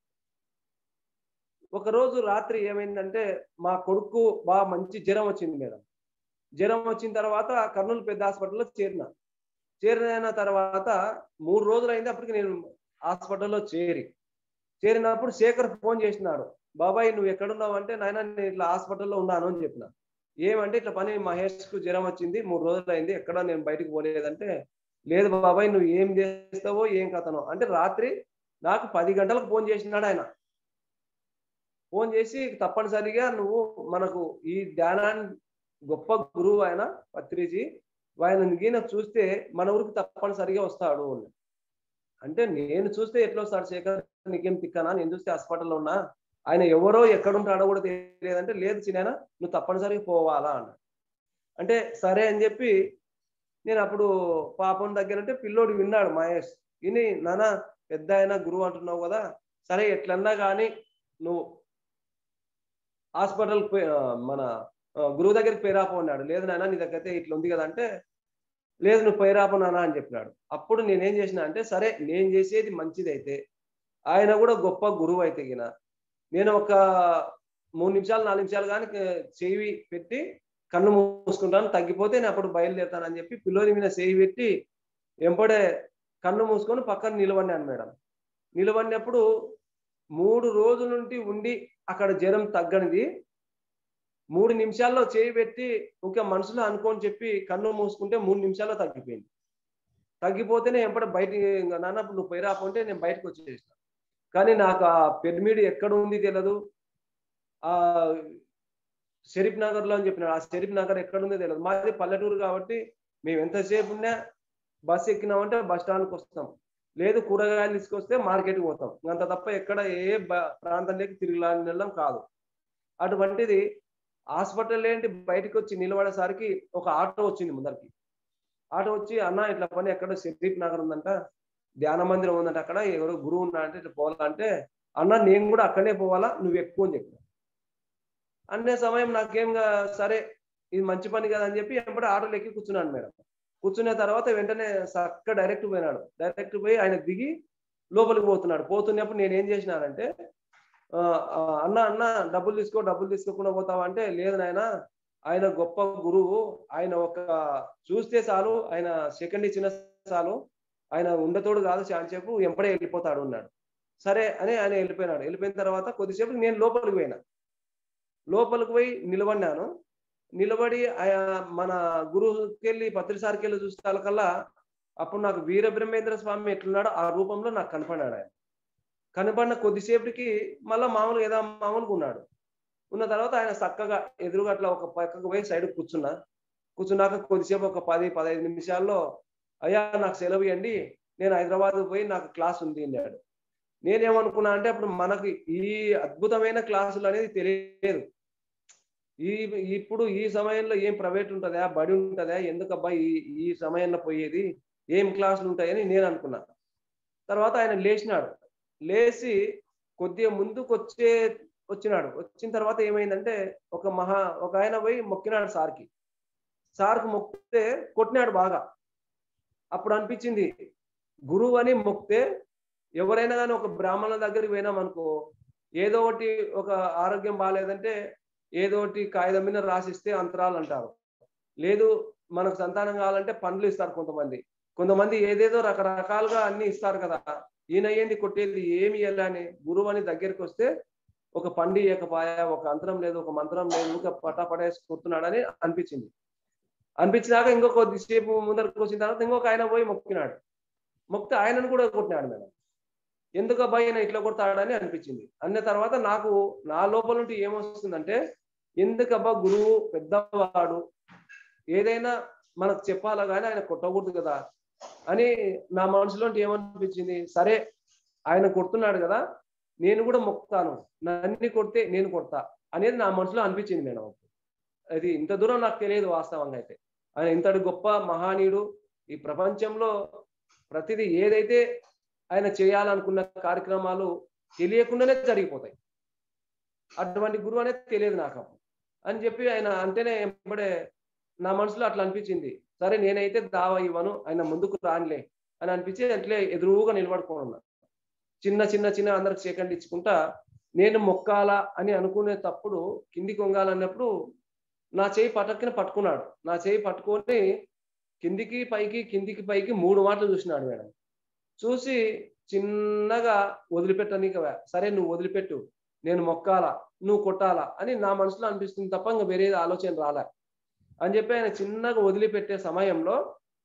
ఒక రోజు రాత్రి ఏమైందంటే మా కొడుకు బాగా మంచి జ్వరం వచ్చింది మేడం జ్వరం వచ్చిన తర్వాత కర్నూలు పెద్ద హాస్పిటల్లో చేరిన చేరిన తర్వాత మూడు రోజులు అయింది అప్పటికి నేను హాస్పిటల్లో చేరి చేరినప్పుడు శేఖర్ ఫోన్ చేసినాడు బాబాయ్ నువ్వు ఎక్కడున్నావు అంటే నాయన నేను ఇట్లా హాస్పిటల్లో ఉన్నాను అని చెప్పిన ఏమంటే ఇట్లా పని మహేష్ కు జ్వరం వచ్చింది మూడు రోజులు అయింది ఎక్కడ నేను బయటకు పోలేదంటే లేదు బాబాయ్ నువ్వు ఏం చేస్తావో ఏం కథనో అంటే రాత్రి నాకు పది గంటలకు ఫోన్ చేసినాడు ఆయన ఫోన్ చేసి తప్పనిసరిగా నువ్వు మనకు ఈ ధ్యానాన్ని గొప్ప గురువు ఆయన పత్రిజీ ఆయన గీన చూస్తే మన ఊరికి తప్పనిసరిగా వస్తాడు అని. అంటే నేను చూస్తే ఎట్లా వస్తాడు శేఖర్ నీకేం తిక్కనా నేను చూస్తే హాస్పిటల్లో ఉన్నా ఆయన ఎవరో ఎక్కడుంటాడో కూడా తెలియదంటే లేదు చిన్న నువ్వు తప్పనిసరిగా పోవాలా అన్నాడు అంటే సరే అని చెప్పి నేను అప్పుడు పాపం దగ్గర అంటే పిల్లోడు విన్నాడు మహేష్ విని నాన్న పెద్ద ఆయన గురువు అంటున్నావు కదా సరే ఎట్లన్నా కానీ నువ్వు హాస్పిటల్ మన ఆ, గురువు దగ్గరికి పోయిరాపో అన్నాడు లేదు నాన్న నీ దగ్గర అయితే ఇట్లా ఉంది కదా అంటే లేదు నువ్వు పోయిరాపో నాన్న అని చెప్పినాడు అప్పుడు నేనేం చేసిన అంటే సరే నేను చేసేది మంచిది అయితే ఆయన కూడా గొప్ప గురువు అయితే గిన నేను ఒక మూడు నిమిషాలు నాలుగు నిమిషాలు కానీ చెవి పెట్టి కన్ను మూసుకుంటాను తగ్గిపోతే నేను అప్పుడు బయలుదేరుతానని చెప్పి పిల్లోని మీద చేయి పెట్టి ఎంపడే కన్ను మూసుకొని పక్కన నిలబడినాను మేడం నిలబడినప్పుడు మూడు రోజుల నుండి ఉండి అక్కడ జ్వరం తగ్గనిది మూడు నిమిషాల్లో చేయి పెట్టి ఇంకా మనసులో అనుకోని చెప్పి కన్ను మూసుకుంటే మూడు నిమిషాల్లో తగ్గిపోయింది తగ్గిపోతేనే ఎంపడ బయట నాన్న నువ్వు పోయి రాకుంటే నేను బయటకు వచ్చేసిన కానీ నాకు ఆ పిరమిడ్ ఎక్కడ ఉంది తెలియదు ఆ షరీఫ్ నగర్ లో అని చెప్పినాడు ఆ షరీఫ్ నగర్ ఎక్కడ ఉందో తెలియదు మాది పల్లెటూరు కాబట్టి మేము ఎంతసేపు ఉన్నా బస్ ఎక్కినామంటే బస్ స్టాండ్కి వస్తాం లేదు కూరగాయలు తీసుకొస్తే మార్కెట్కి పోతాం అంత తప్ప ఎక్కడ ఏ బ- ప్రాంతంలోకి తిరిగి వెళ్ళడం కాదు అటువంటిది హాస్పిటల్ ఏంటి బయటకు వచ్చి నిలబడేసరికి ఒక ఆటో వచ్చింది ముందరికి ఆటో వచ్చి అన్న ఇట్లా పని ఎక్కడ షరీఫ్ నగర్ ఉందంట ధ్యాన మందిరం ఉందంట అక్కడ ఎవరో గురువు ఉన్నా అంటే ఇట్లా పోవాలంటే అన్న నేను కూడా అక్కడనే పోవాలా నువ్వు ఎక్కువ అని చెప్పిన అనే సమయం నాకేం గా- సరే ఇది మంచి పని కదా అని చెప్పి ఎప్పుడు ఆటోలో ఎక్కి కూర్చున్నాను మేడం కూర్చున్న తర్వాత వెంటనే చక్క డైరెక్ట్ పోయినాడు డైరెక్ట్ పోయి ఆయన దిగి లోపలికి పోతున్నాడు పోతున్నప్పుడు నేను ఏం చేసినానంటే ఆ, ఆ, అన్న అన్న డబ్బులు తీసుకో డబ్బులు తీసుకోకుండా పోతావా అంటే లేదు నాయన ఆయన గొప్ప గురువు ఆయన ఒక చూస్తే చాలు ఆయన సెకండ్ ఇచ్చిన చాలు ఆయన ఉండతోడు కాదు చాలాసేపు ఎంపడే వెళ్ళిపోతాడు అన్నాడు సరే అని ఆయన వెళ్ళిపోయినాడు వెళ్ళిపోయిన తర్వాత కొద్దిసేపు నేను లోపలికి పోయినా లోపలికి పోయి నిలబడినాను నిలబడి మన గురువుకి వెళ్ళి పత్రి సార్కి వెళ్ళి చూస్తే కల్లా అప్పుడు నాకు వీర బ్రహ్మేంద్ర స్వామి ఎట్లున్నాడో ఆ రూపంలో నాకు కనపడినాడు ఆయన కనపడిన కొద్దిసేపటికి మళ్ళీ మామూలుగా ఏదో మామూలుగా ఉన్నాడు ఉన్న తర్వాత ఆయన చక్కగా ఎదురుగా అట్లా ఒక పక్కకు పోయి సైడ్ కూర్చున్నా కూర్చున్నాక కొద్దిసేపు ఒక పది పదహైదు నిమిషాల్లో అయ్యా నాకు సెలవు ఇవ్వండి నేను హైదరాబాద్ పోయి నాకు క్లాస్ ఉంది అన్నాడు నేనేమనుకున్నా అంటే అప్పుడు మనకి ఈ అద్భుతమైన క్లాసులు అనేది తెలియదు ఈ ఇప్పుడు ఈ సమయంలో ఏం ప్రైవేట్ ఉంటుందా బడి ఉంటుందా ఎందుకబ్బా ఈ ఈ సమయంలో పోయేది ఏం క్లాసులు ఉంటాయని నేను అనుకున్నా తర్వాత ఆయన లేచినాడు లేచి కొద్దిగా ముందుకు వచ్చే వచ్చినాడు వచ్చిన తర్వాత ఏమైందంటే ఒక మహా ఒక ఆయన పోయి మొక్కినాడు సార్కి సార్కి మొక్కితే కొట్టినాడు బాగా అప్పుడు అనిపించింది గురువు అని మొక్కితే ఎవరైనా కానీ ఒక బ్రాహ్మణుల దగ్గరికి పోయినామనుకో ఏదో ఒకటి ఒక ఆరోగ్యం బాగాలేదంటే ఏదో ఒకటి కాగితం మీద రాసిస్తే అంతరాలు అంటారు లేదు మనకు సంతానం కావాలంటే పండ్లు ఇస్తారు కొంతమంది కొంతమంది ఏదేదో రకరకాలుగా అన్ని ఇస్తారు కదా ఈయన ఏంది కొట్టేది ఏమి ఇవ్వాలని గురువు అని దగ్గరికి వస్తే ఒక పండి ఇవ్వకపాయ ఒక అంతరం లేదు ఒక మంత్రం లేదు ఇంకా పటా పడేసి కొడుతున్నాడని అనిపించింది అనిపించినాక ఇంకో కొద్దిసేపు ముందరకు వచ్చిన తర్వాత ఇంకొక ఆయన పోయి మొక్కినాడు మొక్కితే ఆయనను కూడా కొట్టినాడు మేడం ఎందుకు అబ్బాయి ఆయన ఇట్లా కొడతాడని అనిపించింది అన్న తర్వాత నాకు నా లోపల నుండి ఏమొస్తుందంటే ఎందుకు అబ్బా గురువు పెద్దవాడు ఏదైనా మనకు చెప్పాలా కానీ ఆయన కొట్టకూడదు కదా అని నా మనసులో ఏమనిపించింది సరే ఆయన కొడుతున్నాడు కదా నేను కూడా మొక్కుతాను నన్ను కొడితే నేను కొడతా అనేది నా మనసులో అనిపించింది మేడం అది ఇంత దూరం నాకు తెలియదు వాస్తవంగా అయితే ఆయన ఇంతటి గొప్ప మహానీయుడు ఈ ప్రపంచంలో ప్రతిదీ ఏదైతే ఆయన చేయాలనుకున్న కార్యక్రమాలు తెలియకుండానే జరిగిపోతాయి అటువంటి గురువు అనేది తెలియదు నాకు అని చెప్పి ఆయన అంటేనే ఎంబడే నా మనసులో అట్లా అనిపించింది సరే నేనైతే దావా ఇవ్వను ఆయన ముందుకు రానిలే అని అనిపించి అట్లే ఎదురుగా నిలబడుకొని ఉన్నా చిన్న చిన్న చిన్న అందరికి సేకండ్ ఇచ్చుకుంటా నేను మొక్కాలా అని అనుకునే తప్పుడు కిందికి వంగాలన్నప్పుడు నా చేయి పటక్కిన పట్టుకున్నాడు నా చేయి పట్టుకొని కిందికి పైకి కిందికి పైకి మూడు మాటలు చూసినాడు మేడం చూసి చిన్నగా వదిలిపెట్టనీక సరే నువ్వు వదిలిపెట్టు నేను మొక్కాలా నువ్వు కొట్టాలా అని నా మనసులో అనిపిస్తుంది తప్ప ఇంకా వేరే ఆలోచన రాలే అని చెప్పి ఆయన చిన్నగా వదిలిపెట్టే సమయంలో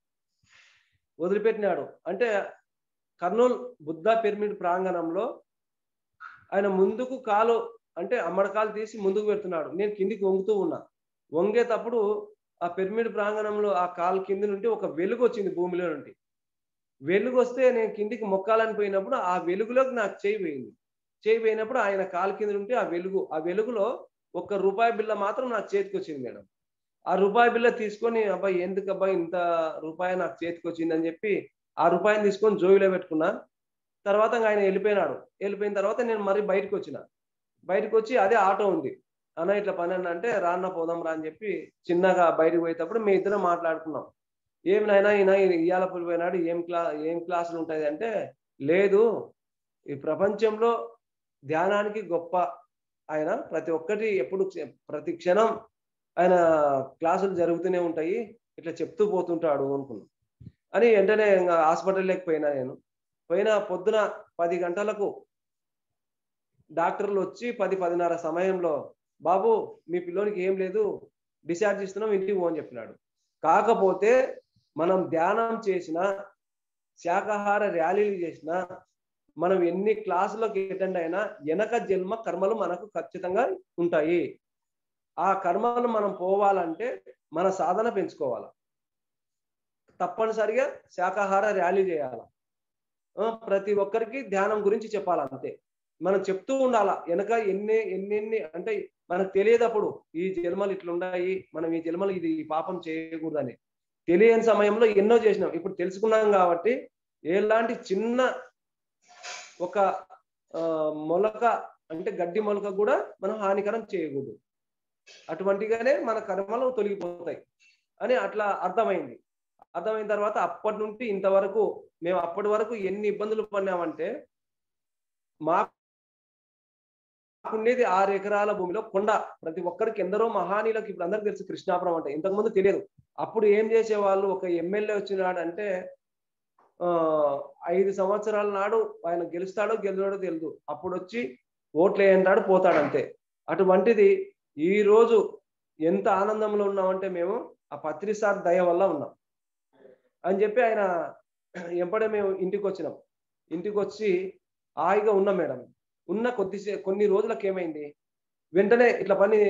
వదిలిపెట్టినాడు అంటే కర్నూలు బుద్ధ పిరమిడ్ ప్రాంగణంలో ఆయన ముందుకు కాలు అంటే అమ్మడకాలు తీసి ముందుకు పెడుతున్నాడు నేను కిందికి వంగుతూ ఉన్నా వంగేటప్పుడు ఆ పిరమిడ్ ప్రాంగణంలో ఆ కాలు కింది నుండి ఒక వెలుగు వచ్చింది భూమిలో నుండి వెలుగు వస్తే నేను కిందికి మొక్కాలని పోయినప్పుడు ఆ వెలుగులోకి నాకు చేయి పోయింది చేయి పోయినప్పుడు ఆయన కాలు కింద నుండి ఆ వెలుగు ఆ వెలుగులో ఒక్క రూపాయి బిల్ల మాత్రం నాకు చేతికి వచ్చింది మేడం ఆ రూపాయి బిల్ల తీసుకొని అబ్బాయి ఎందుకు అబ్బాయి ఇంత రూపాయి నాకు చేతికి వచ్చింది అని చెప్పి ఆ రూపాయిని తీసుకొని జోబిలో పెట్టుకున్నా తర్వాత ఆయన వెళ్ళిపోయినాడు వెళ్ళిపోయిన తర్వాత నేను మరీ బయటకు వచ్చిన బయటకు వచ్చి అదే ఆటో ఉంది అన్న ఇట్లా పని అన్న అంటే రాన్న పోదాం రా అని చెప్పి చిన్నగా బయటకు పోయేటప్పుడు మీ ఇద్దరం మాట్లాడుకున్నాం ఏమి నాయనా ఈయన ఇయ్యాల పోయినాడు ఏం క్లా ఏం క్లాసులు ఉంటాయి అంటే లేదు ఈ ప్రపంచంలో ధ్యానానికి గొప్ప ఆయన ప్రతి ఒక్కటి ఎప్పుడు ప్రతి క్షణం ఆయన క్లాసులు జరుగుతూనే ఉంటాయి ఇట్లా చెప్తూ పోతుంటాడు అనుకున్నాను అని వెంటనే హాస్పిటల్లోకి పోయినా నేను పోయిన పొద్దున పది గంటలకు డాక్టర్లు వచ్చి పది పదిన్నర సమయంలో బాబు మీ పిల్లోనికి ఏం లేదు డిశ్చార్జ్ ఇస్తున్నాం ఇంటికి పో అని చెప్పినాడు కాకపోతే మనం ధ్యానం చేసిన శాకాహార ర్యాలీలు చేసిన మనం ఎన్ని క్లాసులకు అటెండ్ అయినా వెనక జన్మ కర్మలు మనకు ఖచ్చితంగా ఉంటాయి ఆ కర్మలు మనం పోవాలంటే మన సాధన పెంచుకోవాలి తప్పనిసరిగా శాకాహార ర్యాలీ చేయాలి ప్రతి ఒక్కరికి ధ్యానం గురించి చెప్పాలి అంతే మనం చెప్తూ ఉండాలా వెనక ఎన్ని ఎన్నెన్ని అంటే మనకు తెలియదప్పుడు ఈ జన్మలు ఇట్లా ఉన్నాయి మనం ఈ జన్మలు ఇది పాపం చేయకూడదని తెలియని సమయంలో ఎన్నో చేసినాం ఇప్పుడు తెలుసుకున్నాం కాబట్టి ఎలాంటి చిన్న ఒక మొలక అంటే గడ్డి మొలక కూడా మనం హానికరం చేయకూడదు అటువంటిగానే మన కర్మలు తొలగిపోతాయి అని అట్లా అర్థమైంది అర్థమైన తర్వాత అప్పటి నుండి ఇంతవరకు మేము అప్పటి వరకు ఎన్ని ఇబ్బందులు పడినామంటే మా మాకుండేది ఆరు ఎకరాల భూమిలో కొండ ప్రతి ఒక్కరికి ఎందరో మహానీయులకు ఇప్పుడు అందరికి తెలుసు కృష్ణాపురం అంటే ఇంతకుముందు తెలియదు అప్పుడు ఏం చేసేవాళ్ళు ఒక ఎమ్మెల్యే వచ్చినాడు అంటే ఆ ఐదు సంవత్సరాల నాడు ఆయన గెలుస్తాడో గెలవడో తెలియదు అప్పుడు వచ్చి ఓట్లు వేయంటాడు పోతాడు అంతే అటువంటిది ఈ రోజు ఎంత ఆనందంలో ఉన్నామంటే మేము ఆ పత్రిసార్ దయ వల్ల ఉన్నాం అని చెప్పి ఆయన ఎంపడే మేము ఇంటికి వచ్చినాం ఇంటికి వచ్చి హాయిగా ఉన్నాం మేడం ఉన్న కొద్దిసే కొన్ని రోజులకు ఏమైంది వెంటనే ఇట్లా పని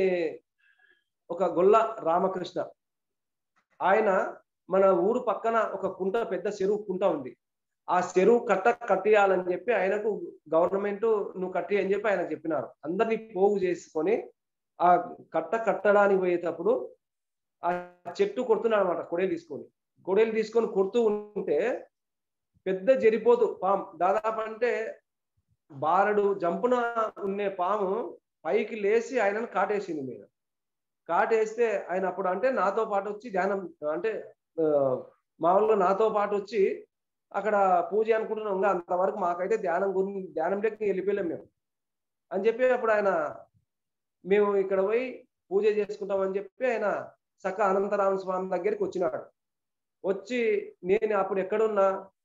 ఒక గొల్ల రామకృష్ణ ఆయన మన ఊరు పక్కన ఒక కుంట పెద్ద చెరువు కుంట ఉంది ఆ చెరువు కట్ట కట్టియాలని చెప్పి ఆయనకు గవర్నమెంట్ నువ్వు కట్టి అని చెప్పి ఆయన చెప్పినారు అందరినీ పోగు చేసుకొని ఆ కట్ట కట్టడానికి పోయేటప్పుడు ఆ చెట్టు కొడుతున్నాడు అనమాట కొడేలు తీసుకొని కొడేలు తీసుకొని కొడుతూ ఉంటే పెద్ద జరిపోతు పాము దాదాపు అంటే బారడు జంపున ఉండే పాము పైకి లేచి ఆయనను కాటేసింది మీద కాటేస్తే ఆయన అప్పుడు అంటే నాతో పాటు వచ్చి ధ్యానం అంటే మామూలుగా నాతో పాటు వచ్చి అక్కడ పూజ అనుకుంటున్నాం ఇంకా అంతవరకు మాకైతే ధ్యానం గురించి ధ్యానం లెక్క వెళ్ళిపోయాం మేము అని చెప్పి అప్పుడు ఆయన మేము ఇక్కడ పోయి పూజ చేసుకుంటామని చెప్పి ఆయన సక్క అనంతరామ స్వామి దగ్గరికి వచ్చినాడు వచ్చి నేను అప్పుడు ఎక్కడున్నా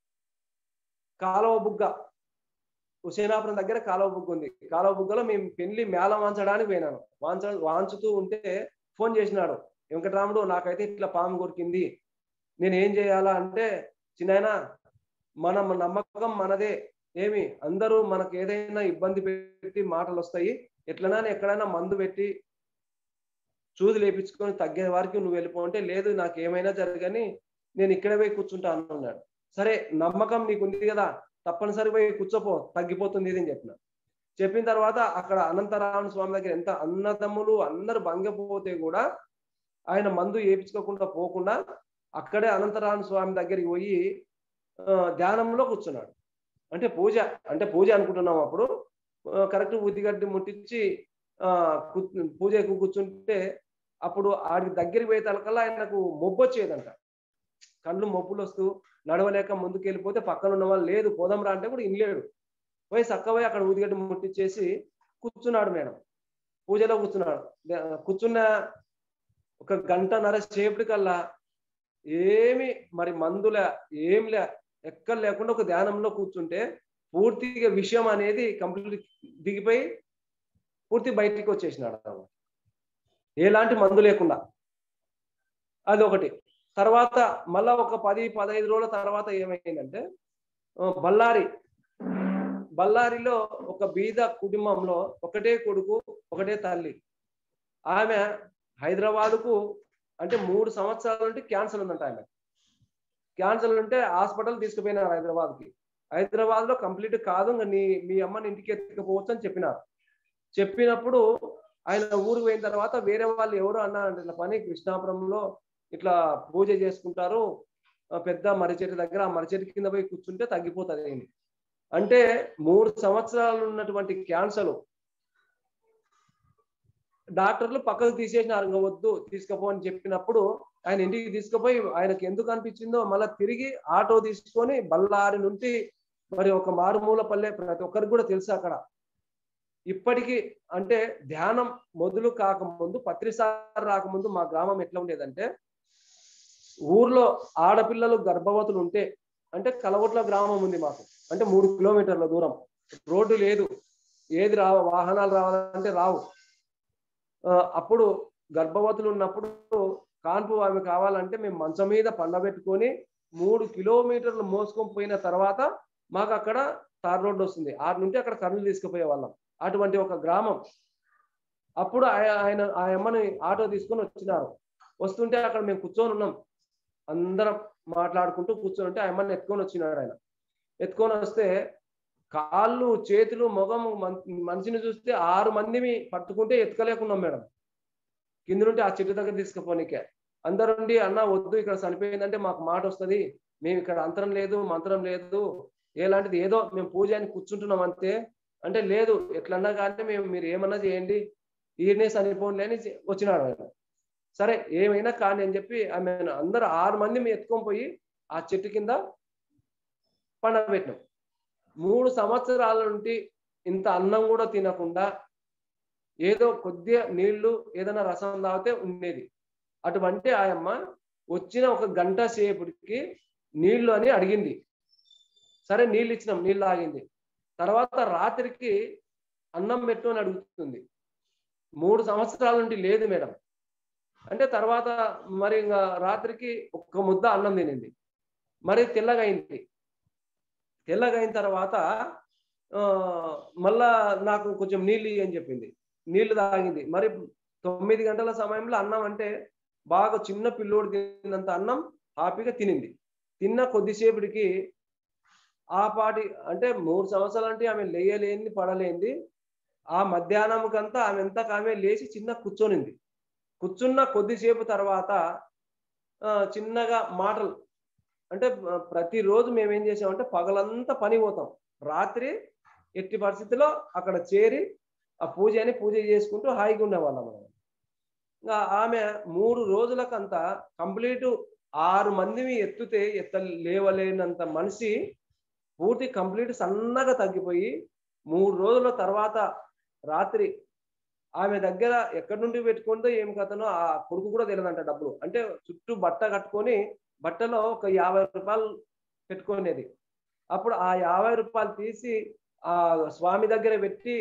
కాలువ బుగ్గ హుసేనాపురం దగ్గర కాలువ బుగ్గ ఉంది కాలువ బుగ్గలో మేము పెళ్లి మేళం వాంచడానికి పోయినాను వాంచ వాంచుతూ ఉంటే ఫోన్ చేసినాడు వెంకటరాముడు నాకైతే ఇట్లా పాము కొరికింది నేను ఏం చేయాలా అంటే చిన్న మన నమ్మకం మనదే ఏమి అందరూ మనకు ఏదైనా ఇబ్బంది పెట్టి మాటలు వస్తాయి ఎట్లనైనా ఎక్కడైనా మందు పెట్టి చూది లేపించుకొని తగ్గే వారికి నువ్వు వెళ్ళిపోంటే లేదు నాకు ఏమైనా జరగని నేను ఇక్కడే పోయి కూర్చుంటాను అన్నాడు సరే నమ్మకం నీకు ఉంది కదా తప్పనిసరి పోయి కూర్చోపో తగ్గిపోతుంది ఇది అని చెప్పిన చెప్పిన తర్వాత అక్కడ అనంతరామ స్వామి దగ్గర ఎంత అన్నదమ్ములు అందరు భంగపోతే కూడా ఆయన మందు ఏపించుకోకుండా పోకుండా అక్కడే అనంతరామ స్వామి దగ్గరికి పోయి ధ్యానంలో కూర్చున్నాడు అంటే పూజ అంటే పూజ అనుకుంటున్నాం అప్పుడు కరెక్ట్ ఉద్దిగడ్డి ముట్టించి ఆ పూజకు కూర్చుంటే అప్పుడు ఆడి దగ్గరికి పోయే తలకల్లా ఆయనకు మొబ్బు వచ్చేదంట కళ్ళు మొప్పులు వస్తూ నడవలేక ముందుకు వెళ్ళిపోతే పక్కన ఉన్న వాళ్ళు లేదు పోదాం రా అంటే కూడా ఇనలేడు పోయి చక్కపోయి అక్కడ ఊదిగడ్డ ముట్టించేసి కూర్చున్నాడు మేడం పూజలో కూర్చున్నాడు కూర్చున్న ఒక గంటన్నర సేపటికల్లా ఏమి మరి మందుల ఏంలే ఎక్కడ లేకుండా ఒక ధ్యానంలో కూర్చుంటే పూర్తిగా విషయం అనేది కంప్లీట్ దిగిపోయి పూర్తి బయటికి వచ్చేసినాడు ఎలాంటి మందు లేకుండా అది ఒకటి తర్వాత మళ్ళా ఒక పది పదహైదు రోజుల తర్వాత ఏమైందంటే బళ్ళారి బళ్ళారిలో ఒక బీద కుటుంబంలో ఒకటే కొడుకు ఒకటే తల్లి ఆమె హైదరాబాద్కు అంటే మూడు సంవత్సరాల నుండి క్యాన్సర్ ఉందంట ఆమె క్యాన్సర్ ఉంటే హాస్పిటల్ తీసుకుపోయినారు హైదరాబాద్కి హైదరాబాద్ లో కంప్లీట్ కాదు ఇంకా నీ మీ అమ్మని ఇంటికి ఎత్తుకపోవచ్చు అని చెప్పినారు చెప్పినప్పుడు ఆయన ఊరికి పోయిన తర్వాత వేరే వాళ్ళు ఎవరు అన్నారంటే ఇట్లా పని కృష్ణాపురంలో ఇట్లా పూజ చేసుకుంటారు పెద్ద మరిచెట్టు దగ్గర ఆ మరిచెట్టు కింద పోయి కూర్చుంటే తగ్గిపోతుంది ఏంటి అంటే మూడు సంవత్సరాలు ఉన్నటువంటి క్యాన్సర్ డాక్టర్లు పక్కకు తీసేసినారు ఇంకా వద్దు తీసుకుపో అని చెప్పినప్పుడు ఆయన ఇంటికి తీసుకుపోయి ఆయనకి ఎందుకు అనిపించిందో మళ్ళీ తిరిగి ఆటో తీసుకొని బళ్ళారి నుండి మరి ఒక మారుమూల పల్లె ప్రతి ఒక్కరికి కూడా తెలుసు అక్కడ ఇప్పటికీ అంటే ధ్యానం మొదలు కాకముందు పత్రిసారి రాకముందు మా గ్రామం ఎట్లా ఉండేదంటే ఊర్లో ఆడపిల్లలు గర్భవతులు ఉంటే అంటే కలగొట్ల గ్రామం ఉంది మాకు అంటే మూడు కిలోమీటర్ల దూరం రోడ్డు లేదు ఏది రావ వాహనాలు రావాలంటే రావు అప్పుడు గర్భవతులు ఉన్నప్పుడు కాన్పు ఆమె కావాలంటే మేము మంచం మీద పండబెట్టుకొని మూడు కిలోమీటర్లు మోసుకొని పోయిన తర్వాత మాకు అక్కడ తార్ రోడ్డు వస్తుంది ఆరు నుండి అక్కడ కర్నూలు తీసుకుపోయే వాళ్ళం అటువంటి ఒక గ్రామం అప్పుడు ఆయన ఆ అమ్మని ఆటో తీసుకొని వచ్చినారు వస్తుంటే అక్కడ మేము కూర్చొని ఉన్నాం అందరం మాట్లాడుకుంటూ కూర్చొని ఉంటే ఆ అమ్మని ఎత్తుకొని వచ్చినాడు ఆయన ఎత్తుకొని వస్తే కాళ్ళు చేతులు ముఖం మనిషిని చూస్తే ఆరు మందిని పట్టుకుంటే ఎత్తుకలేకున్నాం మేడం కింద నుండి ఆ చెట్టు దగ్గర తీసుకుపోనీకే అందరుండి అన్న వద్దు ఇక్కడ చనిపోయిందంటే మాకు మాట వస్తుంది మేము ఇక్కడ అంతరం లేదు మంత్రం లేదు ఎలాంటిది ఏదో మేము పూజ అని కూర్చుంటున్నాం అంతే అంటే లేదు ఎట్లన్నా కానీ మేము మీరు ఏమన్నా చేయండి ఈయనే చనిపోండి అని వచ్చినాడు ఆయన సరే ఏమైనా కానీ అని చెప్పి ఆమె అందరు ఆరు మంది మేము ఎత్తుకొని పోయి ఆ చెట్టు కింద పండబెట్టినాం మూడు సంవత్సరాల నుండి ఇంత అన్నం కూడా తినకుండా ఏదో కొద్దిగా నీళ్లు ఏదైనా రసం తాగితే ఉండేది అటువంటి ఆయమ్మ వచ్చిన ఒక గంట సేపటికి నీళ్లు అని అడిగింది సరే నీళ్ళు ఇచ్చినాం నీళ్ళు తాగింది తర్వాత రాత్రికి అన్నం పెట్టు అని అడుగుతుంది మూడు సంవత్సరాల నుండి లేదు మేడం అంటే తర్వాత మరి ఇంకా రాత్రికి ఒక్క ముద్ద అన్నం తినింది మరి తెల్లగైంది తెల్లగైన తర్వాత ఆ, మళ్ళా నాకు కొంచెం నీళ్ళు ఇయ్యి అని చెప్పింది నీళ్లు తాగింది మరి తొమ్మిది గంటల సమయంలో అన్నం అంటే బాగా చిన్న పిల్లోడు తిన్నంత అన్నం హ్యాపీగా తినింది తిన్న కొద్దిసేపటికి ఆ పాటి అంటే మూడు సంవత్సరాలు అంటే ఆమె లేయలేంది పడలేంది ఆ మధ్యాహ్నంకంతా ఆమె ఎంత ఆమె లేచి చిన్న కూర్చొనింది కూర్చున్న కొద్దిసేపు తర్వాత ఆ, చిన్నగా మాటలు అంటే ఆ, ప్రతిరోజు మేము ఏం చేసామంటే పగలంతా పని పోతాం రాత్రి ఎట్టి పరిస్థితిలో అక్కడ చేరి ఆ పూజ అని పూజ చేసుకుంటూ హాయిగా ఉండేవాళ్ళం మనం ఇంకా ఆమె మూడు రోజులకంతా కంప్లీట్ ఆరు మందిని ఎత్తుతే ఎత్త లేవలేనంత మనిషి పూర్తి కంప్లీట్ సన్నగా తగ్గిపోయి మూడు రోజుల తర్వాత రాత్రి ఆమె దగ్గర ఎక్కడి నుండి పెట్టుకుందో ఏం కథనో ఆ కొడుకు కూడా తెలియదంట డబ్బులు అంటే చుట్టూ బట్ట కట్టుకొని బట్టలో ఒక యాభై రూపాయలు పెట్టుకునేది అప్పుడు ఆ యాభై రూపాయలు తీసి ఆ స్వామి దగ్గర పెట్టి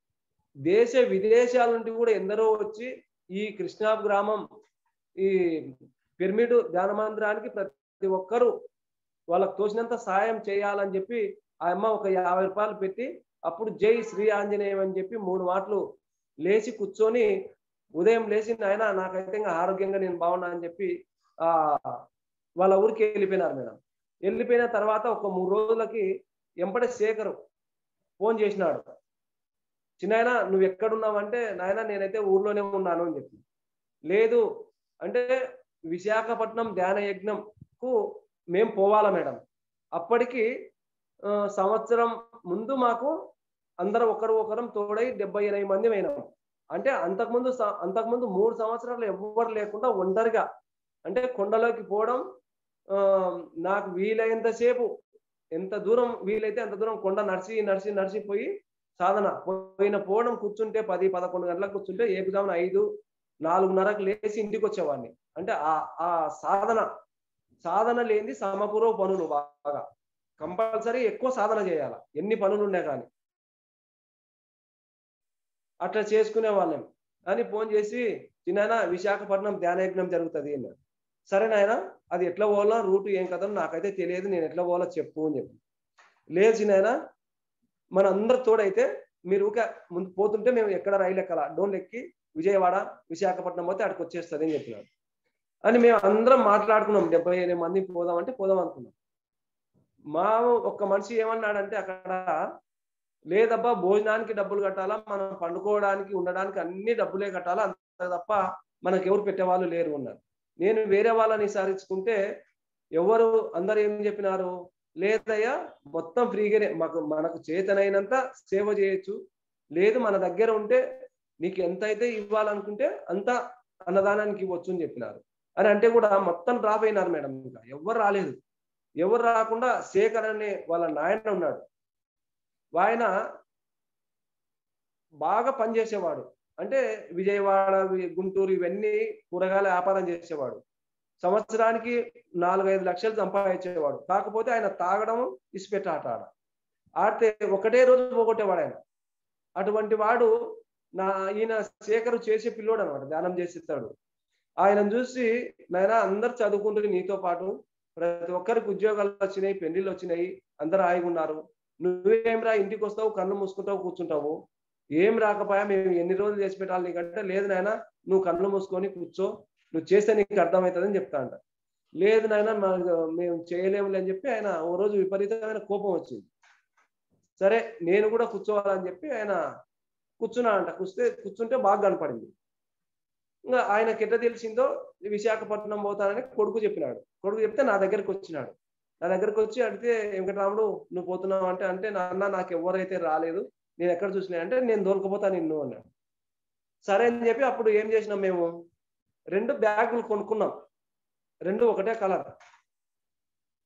దేశ విదేశాల నుండి కూడా ఎందరో వచ్చి ఈ కృష్ణా గ్రామం ఈ పిరమిడ్ ధ్యాన మందిరానికి ప్రతి ఒక్కరూ వాళ్ళకు తోచినంత సాయం చేయాలని చెప్పి ఆ అమ్మ ఒక యాభై రూపాయలు పెట్టి అప్పుడు జై శ్రీ ఆంజనేయం అని చెప్పి మూడు మాటలు లేచి కూర్చొని ఉదయం లేచి నాయన నాకైతే ఇంకా ఆరోగ్యంగా నేను బాగున్నా అని చెప్పి ఆ వాళ్ళ ఊరికి వెళ్ళిపోయినారు మేడం వెళ్ళిపోయిన తర్వాత ఒక మూడు రోజులకి ఎంపటి శేఖర్ ఫోన్ చేసినాడు చిన్నాయన నువ్వు ఎక్కడున్నావంటే నాయన నేనైతే ఊర్లోనే ఉన్నాను అని చెప్పి లేదు అంటే విశాఖపట్నం ధ్యాన యజ్ఞంకు మేము పోవాలా మేడం అప్పటికి ఆ, సంవత్సరం ముందు మాకు అందరం ఒకరు ఒకరం తోడై డెబ్బై ఎనిమిది మంది అయినాం అంటే అంతకుముందు స- అంతకుముందు మూడు సంవత్సరాలు ఎవ్వరు లేకుండా ఒంటరిగా అంటే కొండలోకి పోవడం ఆ, నాకు వీలైనంతసేపు ఎంత దూరం వీలైతే అంత దూరం కొండ నడిచి నడిచి నడిచిపోయి సాధన పోయిన పోవడం కూర్చుంటే పది పదకొండు గంటలకు కూర్చుంటే ఏకుదామున ఐదు నాలుగున్నరకు లేచి ఇంటికి వచ్చేవాడిని అంటే ఆ ఆ సాధన సాధన లేనిది సమపూర్వ పనులు బాగా కంపల్సరీ ఎక్కువ సాధన చేయాల ఎన్ని పనులు ఉన్నాయి కానీ అట్లా చేసుకునే వాళ్ళం అని ఫోన్ చేసి చిన్న విశాఖపట్నం ధ్యానయజ్ఞం జరుగుతుంది అన్నాడు సరే నాయన అది ఎట్లా పోవాలో రూట్ ఏం కథ నాకైతే తెలియదు నేను ఎట్లా పోవాలో చెప్పు అని చెప్పి లేదు చిన్న మన అందరు తోడైతే మీరు ఊక ముందు పోతుంటే మేము ఎక్కడ రైలు ఎక్కాల డోన్ ఎక్కి విజయవాడ విశాఖపట్నం పోతే అక్కడికి వచ్చేస్తుంది అని చెప్పినాడు అని మేము అందరం మాట్లాడుకున్నాం డెబ్బై ఎనిమిది మంది పోదాం అంటే పోదాం అనుకున్నాం మా ఒక్క మనిషి ఏమన్నాడంటే అక్కడ లేదబ్బా భోజనానికి డబ్బులు కట్టాలా మనం పండుకోవడానికి ఉండడానికి అన్ని డబ్బులే కట్టాలా అంత తప్ప మనకు ఎవరు పెట్టేవాళ్ళు లేరు ఉన్నారు నేను వేరే వాళ్ళని విసారించుకుంటే ఎవరు అందరు ఏం చెప్పినారు లేదయ్యా మొత్తం ఫ్రీగానే మాకు మనకు చేతనైనంత సేవ చేయొచ్చు లేదు మన దగ్గర ఉంటే నీకు ఎంత అయితే ఇవ్వాలనుకుంటే అంత అన్నదానానికి ఇవ్వచ్చు అని చెప్పినారు అని అంటే కూడా మొత్తం డ్రాప్ అయినారు మేడం ఇంకా ఎవరు రాలేదు ఎవరు రాకుండా శేఖర్ అనే వాళ్ళ నాయన ఉన్నాడు ఆయన బాగా పనిచేసేవాడు అంటే విజయవాడ వి- గుంటూరు ఇవన్నీ కూరగాయల వ్యాపారం చేసేవాడు సంవత్సరానికి నాలుగైదు లక్షలు సంపాదించేవాడు కాకపోతే ఆయన తాగడం ఇసిపెట్ట ఆట ఆడ ఆడితే ఒకటే రోజు పోగొట్టేవాడు ఆయన అటువంటి వాడు నా ఈయన శేఖరు చేసే పిల్లోడు అనమాట ధ్యానం చేసిస్తాడు ఆయన చూసి నాయన అందరు చదువుకుంటుంది నీతో పాటు ప్రతి ఒక్కరికి ఉద్యోగాలు వచ్చినాయి పెళ్లిళ్ళు వచ్చినాయి అందరు హాయిగా ఉన్నారు నువ్వేం రా ఇంటికి వస్తావు కళ్ళు మూసుకుంటావు కూర్చుంటావు ఏం రాకపోయా మేము ఎన్ని రోజులు చేసి పెట్టాలి నీకంటే లేదు నాయన నువ్వు కళ్ళు మూసుకొని కూర్చో నువ్వు చేస్తే నీకు అర్థమవుతుందని చెప్తా అంట లేదు నాయన మా- మేము చేయలేములే అని చెప్పి ఆయన ఓ రోజు విపరీతమైన కోపం వచ్చింది సరే నేను కూడా కూర్చోవాలని చెప్పి ఆయన కూర్చున్నాడంట కూర్చుంటే కూర్చుంటే బాగా కనపడింది ఇంకా ఆయనకి ఎట్లా తెలిసిందో విశాఖపట్నం పోతానని కొడుకు చెప్పినాడు కొడుకు చెప్తే నా దగ్గరికి వచ్చినాడు నా దగ్గరికి వచ్చి అడిగితే వెంకటరాముడు నువ్వు పోతున్నావు అంటే అంటే నాన్న నాకు ఎవరైతే రాలేదు నేను ఎక్కడ చూసినా అంటే నేను దొరకపోతా నిన్ను అన్నాడు సరే అని చెప్పి అప్పుడు ఏం చేసినాం మేము రెండు బ్యాగులు కొనుక్కున్నాం రెండు ఒకటే కలర్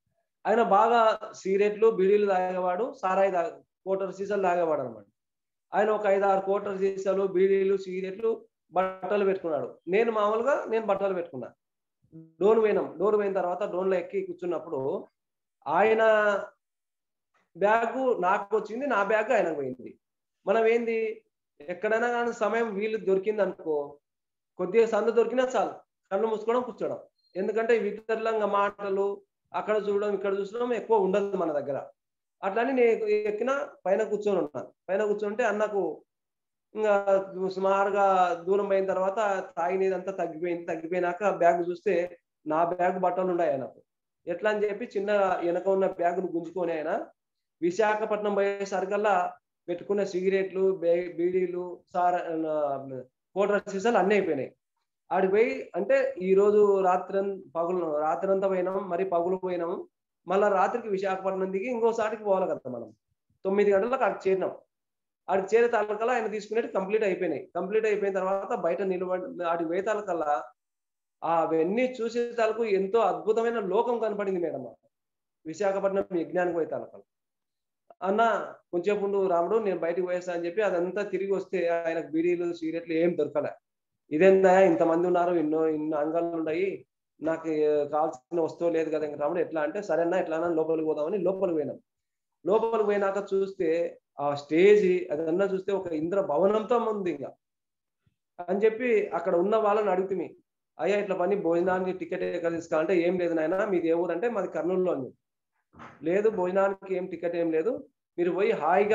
ఆయన బాగా సిగరెట్లు బీడీలు తాగేవాడు సారాయి తాగ కోటర్ సీసాలు తాగేవాడు అనమాట ఆయన ఒక ఐదు ఆరు కోటర్ సీసాలు బీడీలు సిగరెట్లు బట్టలు పెట్టుకున్నాడు నేను మామూలుగా నేను బట్టలు పెట్టుకున్నా డోన్ పోయినాం డోర్ పోయిన తర్వాత డోన్లో ఎక్కి కూర్చున్నప్పుడు ఆయన బ్యాగ్ నాకు వచ్చింది నా బ్యాగ్ ఆయనకు పోయింది మనం ఏంది ఎక్కడైనా కానీ సమయం వీలు దొరికింది అనుకో కొద్దిగా సందు దొరికినా చాలు కళ్ళు మూసుకోవడం కూర్చోవడం ఎందుకంటే ఇతరులంగా మాటలు అక్కడ చూడడం ఇక్కడ చూడడం ఎక్కువ ఉండదు మన దగ్గర అట్లని నేను ఎక్కిన పైన కూర్చొని ఉన్నాను పైన కూర్చుంటే అన్నకు ఇంకా సుమారుగా దూరం పోయిన తర్వాత తాగినదంతా తగ్గిపోయింది తగ్గిపోయినాక బ్యాగ్ చూస్తే నా బ్యాగ్ బట్టలు ఉన్నాయి ఆయనకు ఎట్లా అని చెప్పి చిన్న వెనక ఉన్న బ్యాగును గుంజుకొని ఆయన విశాఖపట్నం పోయేసరికల్లా పెట్టుకున్న సిగరెట్లు బీడీలు సార కోటర్ సీసాలు అన్నీ అయిపోయినాయి ఆడికి పోయి అంటే ఈ రోజు రాత్రి పగులు రాత్రి అంతా పోయినాం మరి పగులు పోయినాం మళ్ళీ రాత్రికి విశాఖపట్నం దిగి ఇంకోసారికి పోవాలి కదా మనం తొమ్మిది గంటలకు అక్కడికి చేరినాం ఆడికి చేరే తాలకల్లా ఆయన తీసుకునేది కంప్లీట్ అయిపోయినాయి కంప్లీట్ అయిపోయిన తర్వాత బయట నిలబడి ఆడికి పోయే తాలకల్లా అవన్నీ చూసే తాలకు ఎంతో అద్భుతమైన లోకం కనపడింది మేడం విశాఖపట్నం యజ్ఞానికి పోయే తాలకల్లా అన్న కొంచెం ఉండు రాముడు నేను బయటకు పోయేస్తా అని చెప్పి అదంతా తిరిగి వస్తే ఆయనకు బీడీలు సిగరెట్లు ఏం దొరకలే ఇదేందా ఇంతమంది ఉన్నారు ఎన్నో ఎన్నో అంగాలు ఉన్నాయి నాకు కావాల్సిన వస్తువు లేదు కదా ఇంకా రాముడు ఎట్లా అంటే సరేనా ఎట్లా లోపలికి పోదామని లోపలికి పోయినాం లోపలికి పోయినాక చూస్తే ఆ స్టేజ్ అదన్నా చూస్తే ఒక ఇంద్ర భవనంతో ఉంది ఇంకా అని చెప్పి అక్కడ ఉన్న వాళ్ళని అడుగుతుంది అయ్యా ఇట్లా పని భోజనానికి టికెట్ ఎక్కడ తీసుకోవాలంటే ఏం లేదు నాయన మీది ఏ ఊరు అంటే మాది కర్నూలులో ఉంది లేదు భోజనానికి ఏం టికెట్ ఏం లేదు మీరు పోయి హాయిగా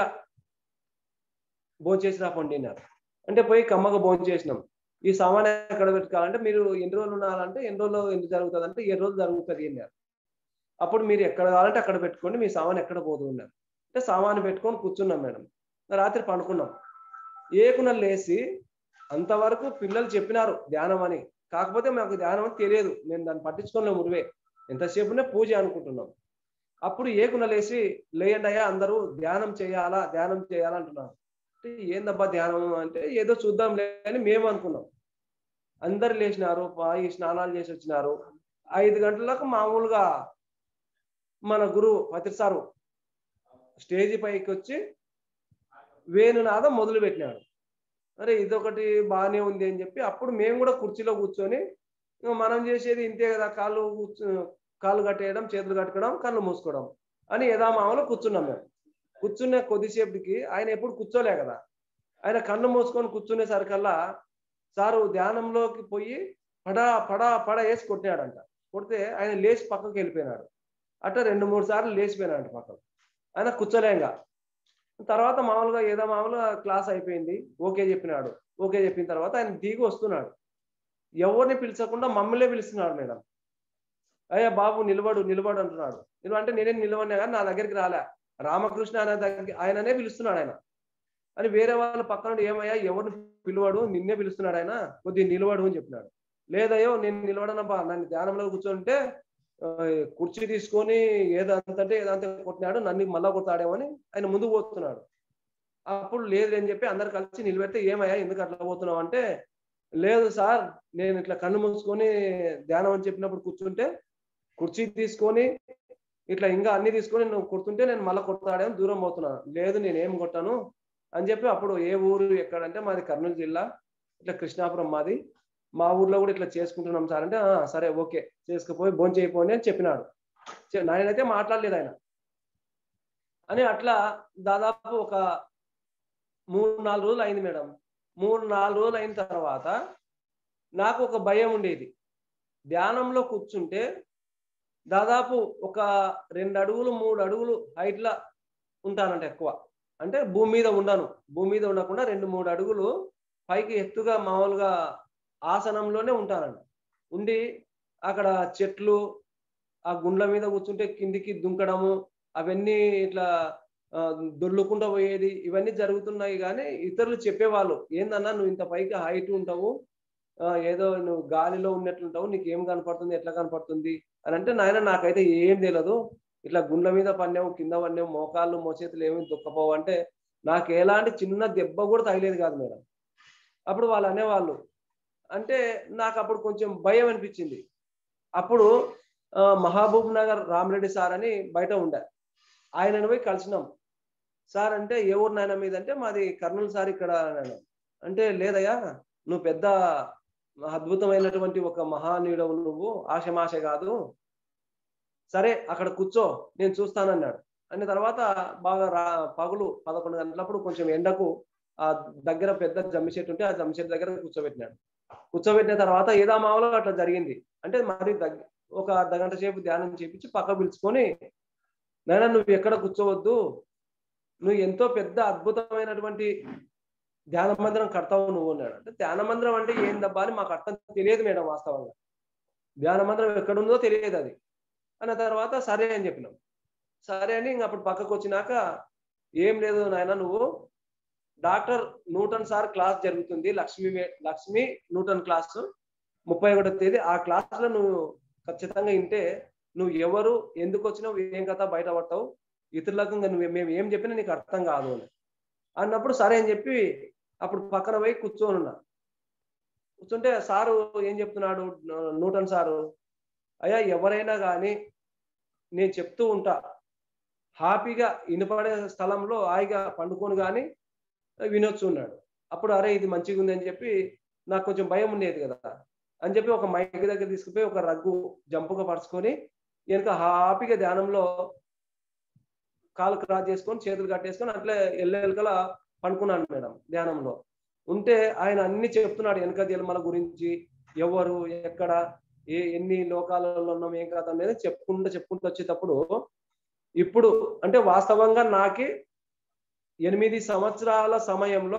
భోజనం చేసి రాపండి అన్నారు అంటే పోయి కమ్మగా భోజనం చేసినాం ఈ సామాన్ ఎక్కడ పెట్టుకోవాలంటే మీరు ఎన్ని రోజులు ఉండాలంటే ఎన్ని రోజులు ఎందుకు జరుగుతుంది అంటే ఏ రోజు జరుగుతుంది అన్నారు అప్పుడు మీరు ఎక్కడ కావాలంటే అక్కడ పెట్టుకోండి మీ సామాన్ ఎక్కడ పోదు ఉన్నారు అంటే సామాను పెట్టుకొని కూర్చున్నాం మేడం రాత్రి పండుకున్నాం ఏకున లేచి అంతవరకు పిల్లలు చెప్పినారు ధ్యానం అని కాకపోతే మాకు ధ్యానం అని తెలియదు నేను దాన్ని పట్టించుకోలే మురివే ఎంతసేపునే పూజ అనుకుంటున్నాం అప్పుడు ఏకున లేచి లేయండి అయ్యా అందరూ ధ్యానం చేయాలా ధ్యానం చేయాలా అంటున్నారు అంటే ఏందబ్బా ధ్యానం అంటే ఏదో చూద్దాంలే అని మేము అనుకున్నాం అందరు లేచినారు ఈ స్నానాలు చేసి వచ్చినారు ఐదు గంటలకు మామూలుగా మన గురువు పత్రిసారు స్టేజి పైకి వచ్చి వేణునాదం మొదలు పెట్టినాడు అరే ఇదొకటి బాగానే ఉంది అని చెప్పి అప్పుడు మేము కూడా కుర్చీలో కూర్చొని మనం చేసేది ఇంతే కదా కాళ్ళు కూర్చో కాళ్ళు కట్టేయడం చేతులు కట్టుకోవడం కళ్ళు మూసుకోవడం అని యథామామలో కూర్చున్నాం మేము కూర్చునే కొద్దిసేపటికి ఆయన ఎప్పుడు కూర్చోలే కదా ఆయన కన్ను మూసుకొని కూర్చునే సరికల్లా సారు ధ్యానంలోకి పోయి పడ పడ పడ వేసి కొట్టినాడంట కొడితే ఆయన లేచి పక్కకి వెళ్ళిపోయినాడు అట్లా రెండు మూడు సార్లు లేచిపోయినాడు పక్కకు ఆయన కూర్చోలేంగా తర్వాత మామూలుగా ఏదో మామూలుగా క్లాస్ అయిపోయింది ఓకే చెప్పినాడు ఓకే చెప్పిన తర్వాత ఆయన దిగి వస్తున్నాడు ఎవరిని పిలిచకుండా మమ్మల్నే పిలుస్తున్నాడు మేడం అయ్యా బాబు నిలబడు నిలబడు అంటున్నాడు నిలబ అంటే నేనేం నిలబడినా కానీ నా దగ్గరికి రాలే రామకృష్ణ అనే దగ్గర ఆయననే పిలుస్తున్నాడు ఆయన అని వేరే వాళ్ళ పక్కన ఏమయ్యా ఎవరిని పిలువాడు నిన్నే పిలుస్తున్నాడు ఆయన కొద్దిగా నిలబడు అని చెప్పినాడు లేదయ్యో నేను నిలబడనబ్బా నన్ను ధ్యానంలో కూర్చోంటే కుర్చీ తీసుకొని ఏదంతంటే ఏదంతా కొట్టినాడు నన్ను మళ్ళా కొడతాడేమని ఆయన ముందుకు పోతున్నాడు అప్పుడు లేదు అని చెప్పి అందరు కలిసి నిలబెడితే ఏమయ్యా ఎందుకు అట్లా పోతున్నావు అంటే లేదు సార్ నేను ఇట్లా కన్ను మూసుకొని ధ్యానం అని చెప్పినప్పుడు కూర్చుంటే కుర్చీ తీసుకొని ఇట్లా ఇంకా అన్ని తీసుకొని నువ్వు కొడుతుంటే నేను మళ్ళీ కొడతాడేమో దూరం పోతున్నాను లేదు నేను ఏం కొట్టాను అని చెప్పి అప్పుడు ఏ ఊరు ఎక్కడంటే మాది కర్నూలు జిల్లా ఇట్లా కృష్ణాపురం మాది మా ఊర్లో కూడా ఇట్లా చేసుకుంటున్నాం సార్ అంటే సరే ఓకే చేసుకుపోయి భోజనం చేయకపోండి అని చెప్పినాడు నాయనైతే మాట్లాడలేదు ఆయన అని అట్లా దాదాపు ఒక మూడు నాలుగు రోజులు అయింది మేడం మూడు నాలుగు రోజులు అయిన తర్వాత నాకు ఒక భయం ఉండేది ధ్యానంలో కూర్చుంటే దాదాపు ఒక రెండు అడుగులు మూడు అడుగులు హైట్లా ఉంటానంట ఎక్కువ అంటే భూమి మీద ఉండను భూమి మీద ఉండకుండా రెండు మూడు అడుగులు పైకి ఎత్తుగా మామూలుగా ఆసనంలోనే ఉంటానంట ఉండి అక్కడ చెట్లు ఆ గుండ్ల మీద కూర్చుంటే కిందికి దుంకడము అవన్నీ ఇట్లా దొర్లుకుంటూ పోయేది ఇవన్నీ జరుగుతున్నాయి కానీ ఇతరులు చెప్పేవాళ్ళు ఏందన్నా నువ్వు ఇంత పైకి హైట్ ఉంటావు ఏదో నువ్వు గాలిలో ఉన్నట్లుంటావు నీకు ఏం కనపడుతుంది ఎట్లా కనపడుతుంది అని అంటే నాయన నాకైతే ఏం తెలియదు ఇట్లా గుండ్ల మీద పన్నావు కింద పన్నావు మోకాళ్ళు మోచేతులు ఏమి దుక్కపోవు అంటే నాకు ఎలాంటి చిన్న దెబ్బ కూడా తగిలేదు కాదు మేడం అప్పుడు వాళ్ళు అనేవాళ్ళు అంటే నాకు అప్పుడు కొంచెం భయం అనిపించింది అప్పుడు మహబూబ్ నగర్ రామరెడ్డి సార్ అని బయట ఉండే ఆయనను పోయి కలిసినాం సార్ అంటే ఏ ఊరు నాయన మీద అంటే మాది కర్నూలు సార్ ఇక్కడ అన్నాను అంటే లేదయ్యా నువ్వు పెద్ద అద్భుతమైనటువంటి ఒక మహానీయుడవు నువ్వు ఆశమాశ కాదు సరే అక్కడ కూర్చో నేను చూస్తానన్నాడు అన్న తర్వాత బాగా రా పగులు పదకొండు గంటలప్పుడు కొంచెం ఎండకు ఆ దగ్గర పెద్ద జమ్మి చెట్టు ఉంటే ఆ జమ్మి చెట్టు దగ్గర కూర్చోబెట్టినాడు కూర్చోబెట్టిన తర్వాత ఏదా మామూలు అట్లా జరిగింది అంటే మరి దగ్గ ఒక అర్ధ గంట సేపు ధ్యానం చేపించి పక్క పిలుచుకొని నాయన నువ్వు ఎక్కడ కూర్చోవద్దు నువ్వు ఎంతో పెద్ద అద్భుతమైనటువంటి ధ్యాన మందిరం కడతావు నువ్వు అన్నాడు అంటే ధ్యాన మందిరం అంటే ఏందబ్బా అని మాకు అర్థం తెలియదు మేడం వాస్తవంగా ధ్యాన మందిరం ఎక్కడుందో తెలియదు అది అన్న తర్వాత సరే అని చెప్పినాం సరే అని ఇంక అప్పుడు పక్కకు వచ్చినాక ఏం లేదు నాయన నువ్వు డాక్టర్ నూటన్ సార్ క్లాస్ జరుగుతుంది లక్ష్మి లక్ష్మి నూటన్ క్లాస్ ముప్పై ఒకటో తేదీ ఆ క్లాస్ లో నువ్వు ఖచ్చితంగా వింటే నువ్వు ఎవరు ఎందుకు వచ్చినావు ఏం కథ బయట పడతావు ఇతరులకు ఇంకా నువ్వు మేము ఏం చెప్పినా నీకు అర్థం కాదు అని అన్నప్పుడు సరే అని చెప్పి అప్పుడు పక్కన పోయి కూర్చొని ఉన్నా కూర్చుంటే సారు ఏం చెప్తున్నాడు నూటన్ సారు అయ్యా ఎవరైనా కానీ నేను చెప్తూ ఉంటా హ్యాపీగా వినపడే స్థలంలో హాయిగా పండుకొని కానీ వినొచ్చు ఉన్నాడు అప్పుడు అరే ఇది మంచిగా ఉంది అని చెప్పి నాకు కొంచెం భయం ఉండేది కదా అని చెప్పి ఒక మైక్ దగ్గర తీసుకుపోయి ఒక రగ్గు జంపుగా పరుచుకొని వెనక హ్యాపీగా ధ్యానంలో కాలు క్రాస్ చేసుకొని చేతులు కట్టేసుకొని అట్లే ఎల్లెలకల పండుకున్నాను మేడం ధ్యానంలో ఉంటే ఆయన అన్ని చెప్తున్నాడు వెనక జన్మల గురించి ఎవరు ఎక్కడ ఏ ఎన్ని లోకాలలో ఉన్నాం ఏం కాదు అనేది చెప్పుకుంటూ చెప్పుకుంటూ వచ్చేటప్పుడు ఇప్పుడు అంటే వాస్తవంగా నాకి ఎనిమిది సంవత్సరాల సమయంలో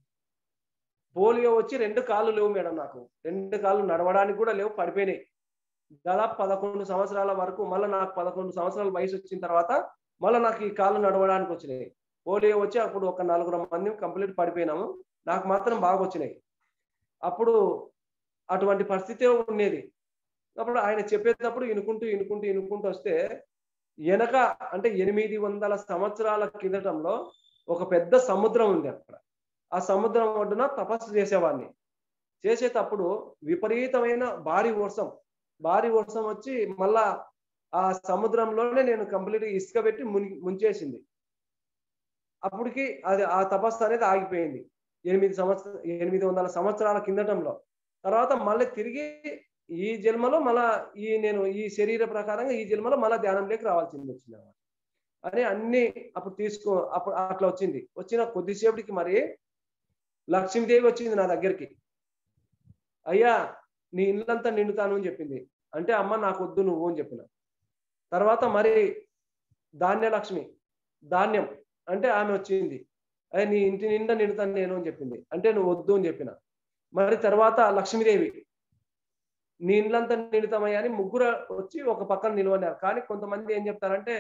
పోలియో వచ్చి రెండు కాళ్ళు లేవు మేడం నాకు రెండు కాళ్ళు నడవడానికి కూడా లేవు పడిపోయినాయి దాదాపు పదకొండు సంవత్సరాల వరకు మళ్ళీ నాకు పదకొండు సంవత్సరాల వయసు వచ్చిన తర్వాత మళ్ళీ నాకు ఈ కాళ్ళు నడవడానికి వచ్చినాయి పోలియో వచ్చి అప్పుడు ఒక నలుగురు మంది కంప్లీట్ పడిపోయినాము నాకు మాత్రం బాగా వచ్చినాయి అప్పుడు అటువంటి పరిస్థితి ఉండేది అప్పుడు ఆయన చెప్పేటప్పుడు ఇనుకుంటూ ఇనుకుంటూ ఇనుకుంటూ వస్తే వెనక అంటే ఎనిమిది వందల సంవత్సరాల కిందటంలో ఒక పెద్ద సముద్రం ఉంది అక్కడ ఆ సముద్రం ఒడ్డున తపస్సు చేసేవాడిని చేసేటప్పుడు విపరీతమైన భారీ వర్షం భారీ వర్షం వచ్చి మళ్ళా ఆ సముద్రంలోనే నేను కంప్లీట్ ఇసుక పెట్టి ముని ముంచేసింది అప్పటికి అది ఆ తపస్సు అనేది ఆగిపోయింది ఎనిమిది సంవత్సర ఎనిమిది వందల సంవత్సరాల కిందటంలో తర్వాత మళ్ళీ తిరిగి ఈ జన్మలో మళ్ళా ఈ నేను ఈ శరీర ప్రకారంగా ఈ జన్మలో మళ్ళీ ధ్యానంలోకి రావాల్సింది వచ్చింది అనమాట అని అన్ని అప్పుడు తీసుకో అప్పుడు అట్లా వచ్చింది వచ్చిన కొద్దిసేపటికి మరి లక్ష్మీదేవి వచ్చింది నా దగ్గరికి అయ్యా నీ ఇల్లంతా నిండుతాను అని చెప్పింది అంటే అమ్మ నాకు వద్దు నువ్వు అని చెప్పిన తర్వాత మరి ధాన్యలక్ష్మి ధాన్యం అంటే ఆమె వచ్చింది అయ్యా నీ ఇంటి నిండా నిండుతాను నేను అని చెప్పింది అంటే నువ్వు వద్దు అని చెప్పిన మరి తర్వాత లక్ష్మీదేవి నీ ఇండ్లంతా నిండుతామయ్యా అని ముగ్గురు వచ్చి ఒక పక్కన నిలవన్నారు కానీ కొంతమంది ఏం చెప్తారంటే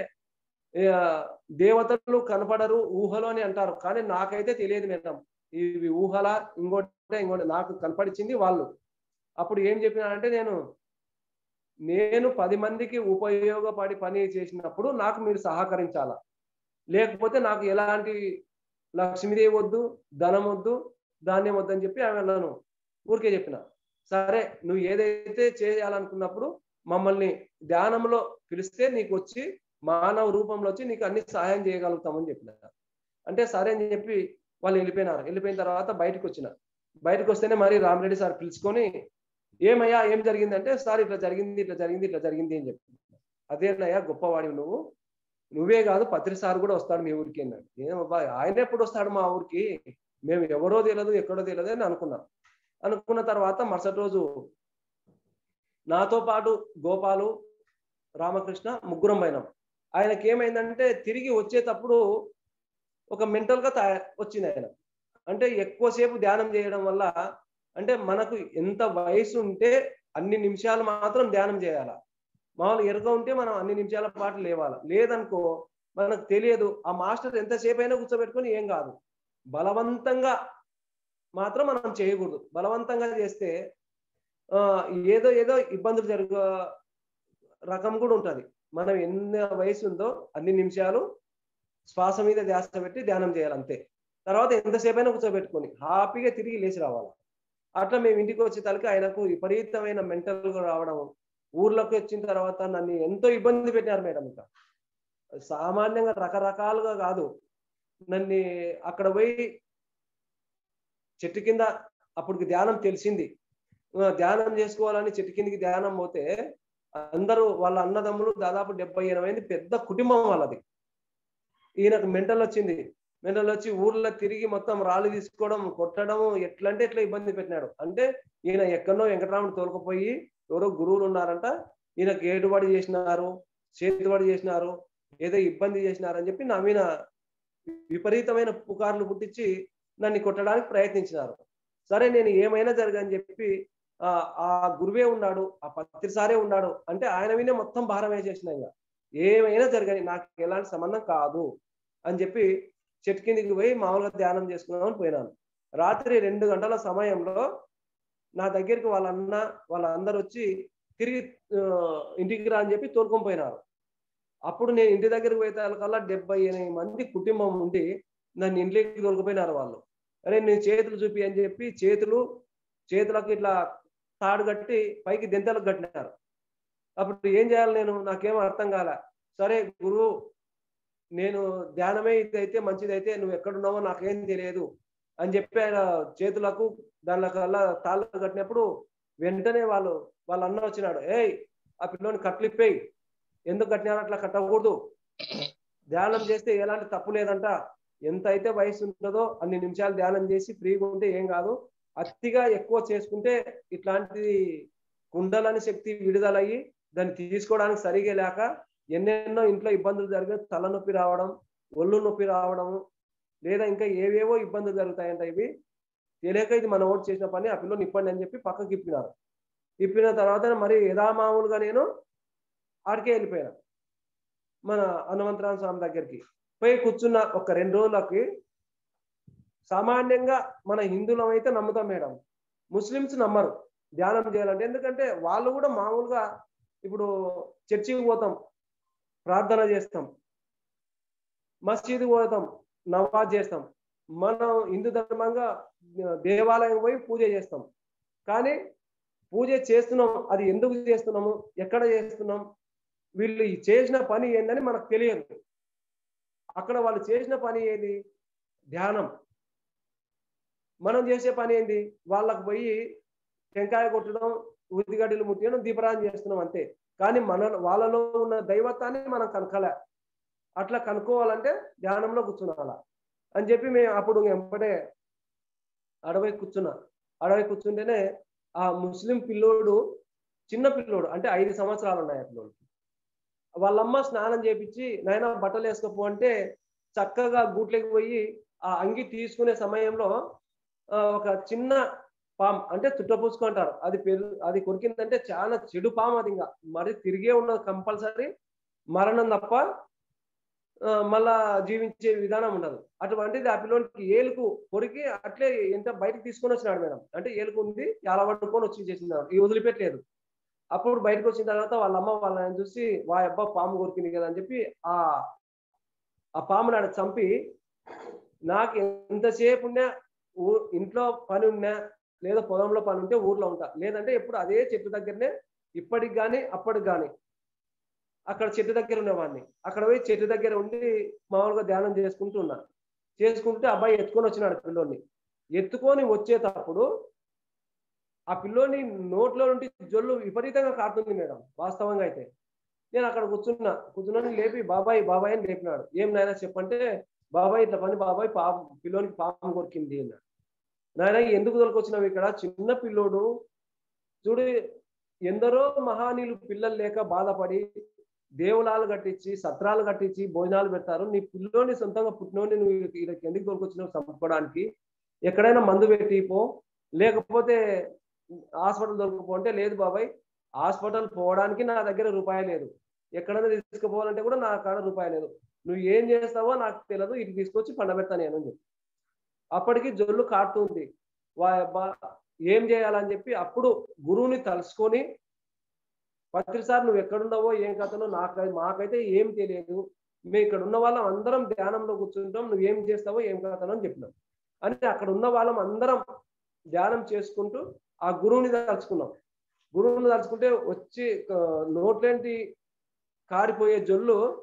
దేవతలు కనపడరు ఊహలు అని అంటారు కానీ నాకైతే తెలియదు మేడం ఇవి ఊహల ఇంకోటి ఇంకోటి నాకు కనపడిచింది వాళ్ళు అప్పుడు ఏం చెప్పినారంటే నేను నేను పది మందికి ఉపయోగపడి పని చేసినప్పుడు నాకు మీరు సహకరించాలా లేకపోతే నాకు ఎలాంటి లక్ష్మీదేవి వద్దు ధనం వద్దు ధాన్యం వద్దు అని చెప్పి ఆమె నన్ను ఊరికే చెప్పిన సరే నువ్వు ఏదైతే చేయాలనుకున్నప్పుడు మమ్మల్ని ధ్యానంలో పిలిస్తే నీకు వచ్చి మానవ రూపంలో వచ్చి నీకు అన్ని సహాయం చేయగలుగుతామని చెప్పిన అంటే సరే అని చెప్పి వాళ్ళు వెళ్ళిపోయినారు వెళ్ళిపోయిన తర్వాత బయటకు వచ్చిన బయటకు వస్తేనే మరి రామరెడ్డి సార్ పిలుచుకొని ఏమయ్యా ఏం జరిగిందంటే సార్ ఇట్లా జరిగింది ఇట్లా జరిగింది ఇట్లా జరిగింది అని చెప్పి అదేనయ్యా గొప్పవాడివి నువ్వు నువ్వే కాదు పత్రి సార్ కూడా వస్తాడు మీ ఊరికి అన్నాడు ఏమబ్బా ఆయన ఎప్పుడు వస్తాడు మా ఊరికి మేము ఎవరో తెలియదు ఎక్కడో తెలియదు అని అనుకున్నాం అనుకున్న తర్వాత మరుసటి రోజు నాతో పాటు గోపాలు రామకృష్ణ ముగ్గురం పోయినాం ఆయనకి ఏమైందంటే తిరిగి వచ్చేటప్పుడు ఒక మెంటల్ గా వచ్చింది ఆయన అంటే ఎక్కువసేపు ధ్యానం చేయడం వల్ల అంటే మనకు ఎంత వయసు ఉంటే అన్ని నిమిషాలు మాత్రం ధ్యానం చేయాల మామూలు ఎరుక ఉంటే మనం అన్ని నిమిషాల పాటు లేవాలా లేదనుకో మనకు తెలియదు ఆ మాస్టర్ ఎంతసేపు అయినా కూర్చోబెట్టుకొని ఏం కాదు బలవంతంగా మాత్రం మనం చేయకూడదు బలవంతంగా చేస్తే ఆ ఏదో ఏదో ఇబ్బందులు జరుగు రకం కూడా ఉంటుంది మనం ఎన్ని వయసు ఉందో అన్ని నిమిషాలు శ్వాస మీద ధ్యాస పెట్టి ధ్యానం చేయాలి అంతే తర్వాత ఎంతసేపు అయినా కూర్చోబెట్టుకొని హ్యాపీగా తిరిగి లేచి రావాలి అట్లా మేము ఇంటికి వచ్చే తలకి ఆయనకు విపరీతమైన మెంటల్ గా రావడం ఊర్లోకి వచ్చిన తర్వాత నన్ను ఎంతో ఇబ్బంది పెట్టినారు మేడం ఇంకా సామాన్యంగా రకరకాలుగా కాదు నన్ను అక్కడ పోయి చెట్టు కింద అప్పటికి ధ్యానం తెలిసింది ఆ, ధ్యానం చేసుకోవాలని చెట్టు కిందికి ధ్యానం పోతే అందరూ వాళ్ళ అన్నదమ్ములు దాదాపు డెబ్బై ఎనభై మంది పెద్ద కుటుంబం వాళ్ళది ఈయనకు మెంటల్ వచ్చింది మెంటల్ వచ్చి ఊర్లో తిరిగి మొత్తం రాళ్ళు తీసుకోవడం కొట్టడం ఎట్లా అంటే ఎట్లా ఇబ్బంది పెట్టినాడు అంటే ఈయన ఎక్కడో వెంకటరాముడు తోలుకుపోయి ఎవరో గురువులు ఉన్నారంట ఈయనకు ఏటుబడి చేసినారు చేతిబడి చేసినారు ఏదో ఇబ్బంది చేసినారని చెప్పి నా మీద విపరీతమైన పుకార్లు పుట్టించి నన్ను కొట్టడానికి ప్రయత్నించినారు సరే నేను ఏమైనా జరగని చెప్పి ఆ ఆ గురువే ఉన్నాడు ఆ పత్రిసారే ఉన్నాడు అంటే ఆయన మీదే మొత్తం భారం వేసేసిన ఇంకా ఏమైనా జరగని నాకు ఎలాంటి సంబంధం కాదు అని చెప్పి చెట్టు కిందికి పోయి మామూలుగా ధ్యానం చేసుకుందామని పోయినాను రాత్రి రెండు గంటల సమయంలో నా దగ్గరికి వాళ్ళ అన్న వాళ్ళందరూ వచ్చి తిరిగి ఆ, ఇంటికి రా అని చెప్పి తోలుకొని పోయినారు అప్పుడు నేను ఇంటి దగ్గరికి పోతే కల్లా డెబ్బై ఎనిమిది మంది కుటుంబం ఉండి నన్ను ఇంట్లోకి తోలుకుపోయినారు వాళ్ళు అరే నేను చేతులు చూపి అని చెప్పి చేతులు చేతులకు ఇట్లా తాడు కట్టి పైకి దెంతలకు కట్టినారు అప్పుడు ఏం చేయాలి నేను నాకేం అర్థం కాలే సరే గురువు నేను ధ్యానమే ఇదైతే మంచిదైతే నువ్వు ఎక్కడున్నావో నాకేం తెలియదు అని చెప్పి ఆయన చేతులకు దానికల్లా తాళ్ళు కట్టినప్పుడు వెంటనే వాళ్ళు వాళ్ళ అన్న వచ్చినాడు ఏయ్ ఆ పిల్లోని కట్లిప్పేయి ఎందుకు కట్టినారు అట్లా కట్టకూడదు ధ్యానం చేస్తే ఎలాంటి తప్పు లేదంట ఎంత అయితే వయసు ఉంటుందో అన్ని నిమిషాలు ధ్యానం చేసి ఫ్రీగా ఉంటే ఏం కాదు అతిగా ఎక్కువ చేసుకుంటే ఇట్లాంటి కుండలని శక్తి విడుదలయ్యి దాన్ని తీసుకోవడానికి సరిగా లేక ఎన్నెన్నో ఇంట్లో ఇబ్బందులు జరిగే తలనొప్పి రావడం ఒళ్ళు నొప్పి రావడం లేదా ఇంకా ఏవేవో ఇబ్బందులు జరుగుతాయంట ఇవి తెలియక ఇది మన ఓటు చేసిన పని ఆ పిల్లలు ఇప్పండి అని చెప్పి పక్కకి ఇప్పినారు ఇప్పిన తర్వాత మరి యథామామూలుగా నేను ఆడికే వెళ్ళిపోయాను మన హనుమంతరామ స్వామి దగ్గరికి పోయి కూర్చున్న ఒక రెండు రోజులకి సామాన్యంగా మన హిందువులం అయితే నమ్ముతాం మేడం ముస్లిమ్స్ నమ్మరు ధ్యానం చేయాలంటే ఎందుకంటే వాళ్ళు కూడా మామూలుగా ఇప్పుడు చర్చికి పోతాం ప్రార్థన చేస్తాం మసీదు పోతాం నమాజ్ చేస్తాం మనం హిందూ ధర్మంగా దేవాలయం పోయి పూజ చేస్తాం కానీ పూజ చేస్తున్నాం అది ఎందుకు చేస్తున్నాము ఎక్కడ చేస్తున్నాం వీళ్ళు ఈ చేసిన పని ఏందని మనకు తెలియదు అక్కడ వాళ్ళు చేసిన పని ఏది ధ్యానం మనం చేసే పని ఏంది వాళ్ళకు పోయి టెంకాయ కొట్టడం ఉద్దిగడ్డలు ముట్టడం దీపరాజం చేస్తున్నాం అంతే కానీ మన వాళ్ళలో ఉన్న దైవత్వాన్ని మనం కనకలే అట్లా కనుక్కోవాలంటే ధ్యానంలో కూర్చున్నాలా అని చెప్పి మేము అప్పుడు వెంపటే అడవి కూర్చున్నా అడవి కూర్చుంటేనే ఆ ముస్లిం పిల్లోడు చిన్న పిల్లోడు అంటే ఐదు సంవత్సరాలు ఉన్నాయి ఆ పిల్లోడికి వాళ్ళమ్మ స్నానం చేపించి నాయన బట్టలు వేసుకోపో అంటే చక్కగా గూట్లోకి పోయి ఆ అంగి తీసుకునే సమయంలో ఆ, ఒక చిన్న పాము అంటే చుట్టపూసుకు అంటారు అది పెరు అది కొరికిందంటే చాలా చెడు పాము అది ఇంకా మరి తిరిగే ఉన్నది కంపల్సరీ మరణం తప్ప ఆ, మళ్ళా జీవించే విధానం ఉండదు అటువంటిది ఆ పిల్లోనికి ఏలుకు కొరికి అట్లే ఎంత బయటకు తీసుకొని వచ్చినాడు మేడం అంటే ఏలుకు ఉంది ఎలా పట్టుకొని వచ్చి చేసినాడు ఈ వదిలిపెట్టలేదు అప్పుడు బయటకు వచ్చిన తర్వాత వాళ్ళ అమ్మ వాళ్ళని చూసి వా అబ్బా పాము కొరికింది కదా అని చెప్పి ఆ ఆ పాముని ఆడ చంపి నాకు ఎంతసేపు ఉన్నా ఊ ఇంట్లో పని ఉన్నా లేదా పొలంలో పని ఉంటే ఊర్లో ఉంటా లేదంటే ఎప్పుడు అదే చెట్టు దగ్గరనే ఇప్పటికి కానీ అప్పటికి కానీ అక్కడ చెట్టు దగ్గర ఉండేవాడిని అక్కడ పోయి చెట్టు దగ్గర ఉండి మామూలుగా ధ్యానం చేసుకుంటూ ఉన్నా చేసుకుంటే అబ్బాయి ఎత్తుకొని వచ్చినాడు పిల్లోని ఎత్తుకొని వచ్చేటప్పుడు ఆ పిల్లోని నోట్లో నుండి జొల్లు విపరీతంగా కారుతుంది మేడం వాస్తవంగా అయితే నేను అక్కడ కూర్చున్నా కూర్చున్నాను లేపి బాబాయ్ బాబాయ్ అని లేపినాడు ఏం నాయన చెప్పంటే బాబాయ్ ఇట్లా పని బాబాయ్ పాము పిల్లోనికి పాము కొరికింది అన్నాడు నాయన ఎందుకు తోలుకొచ్చినావు ఇక్కడ చిన్న పిల్లోడు చూడు ఎందరో మహానీయులు పిల్లలు లేక బాధపడి దేవులాలు కట్టించి సత్రాలు కట్టించి భోజనాలు పెడతారు నీ పిల్లోని సొంతంగా పుట్టినోని నువ్వు వీళ్ళకి ఎందుకు తోలుకొచ్చినావు చంపుకోవడానికి ఎక్కడైనా మందు పెట్టి పో లేకపోతే హాస్పిటల్ దొరకపో అంటే లేదు బాబాయ్ హాస్పిటల్ పోవడానికి నా దగ్గర రూపాయి లేదు ఎక్కడైనా తీసుకుపోవాలంటే కూడా నా కాడ రూపాయి లేదు నువ్వు ఏం చేస్తావో నాకు తెలియదు ఇటు తీసుకొచ్చి పండబెడతా నేను అని చెప్పి అప్పటికి జొల్లు కాటుతుంది వా అబ్బా ఏం చేయాలని చెప్పి అప్పుడు గురువుని తలుసుకొని పత్రిసారి నువ్వు ఎక్కడున్నావో ఏం కథనో నాకు మాకైతే ఏం తెలియదు మేము ఇక్కడ ఉన్న వాళ్ళం అందరం ధ్యానంలో కూర్చుంటాం నువ్వు ఏం చేస్తావో ఏం కథనో అని చెప్పినాం అంటే అక్కడ ఉన్న వాళ్ళం అందరం ధ్యానం చేసుకుంటూ ఆ గురువుని తలుచుకున్నాం గురువుని తలుచుకుంటే వచ్చి ఆ, నోట్లేంటి కారిపోయే జొల్లు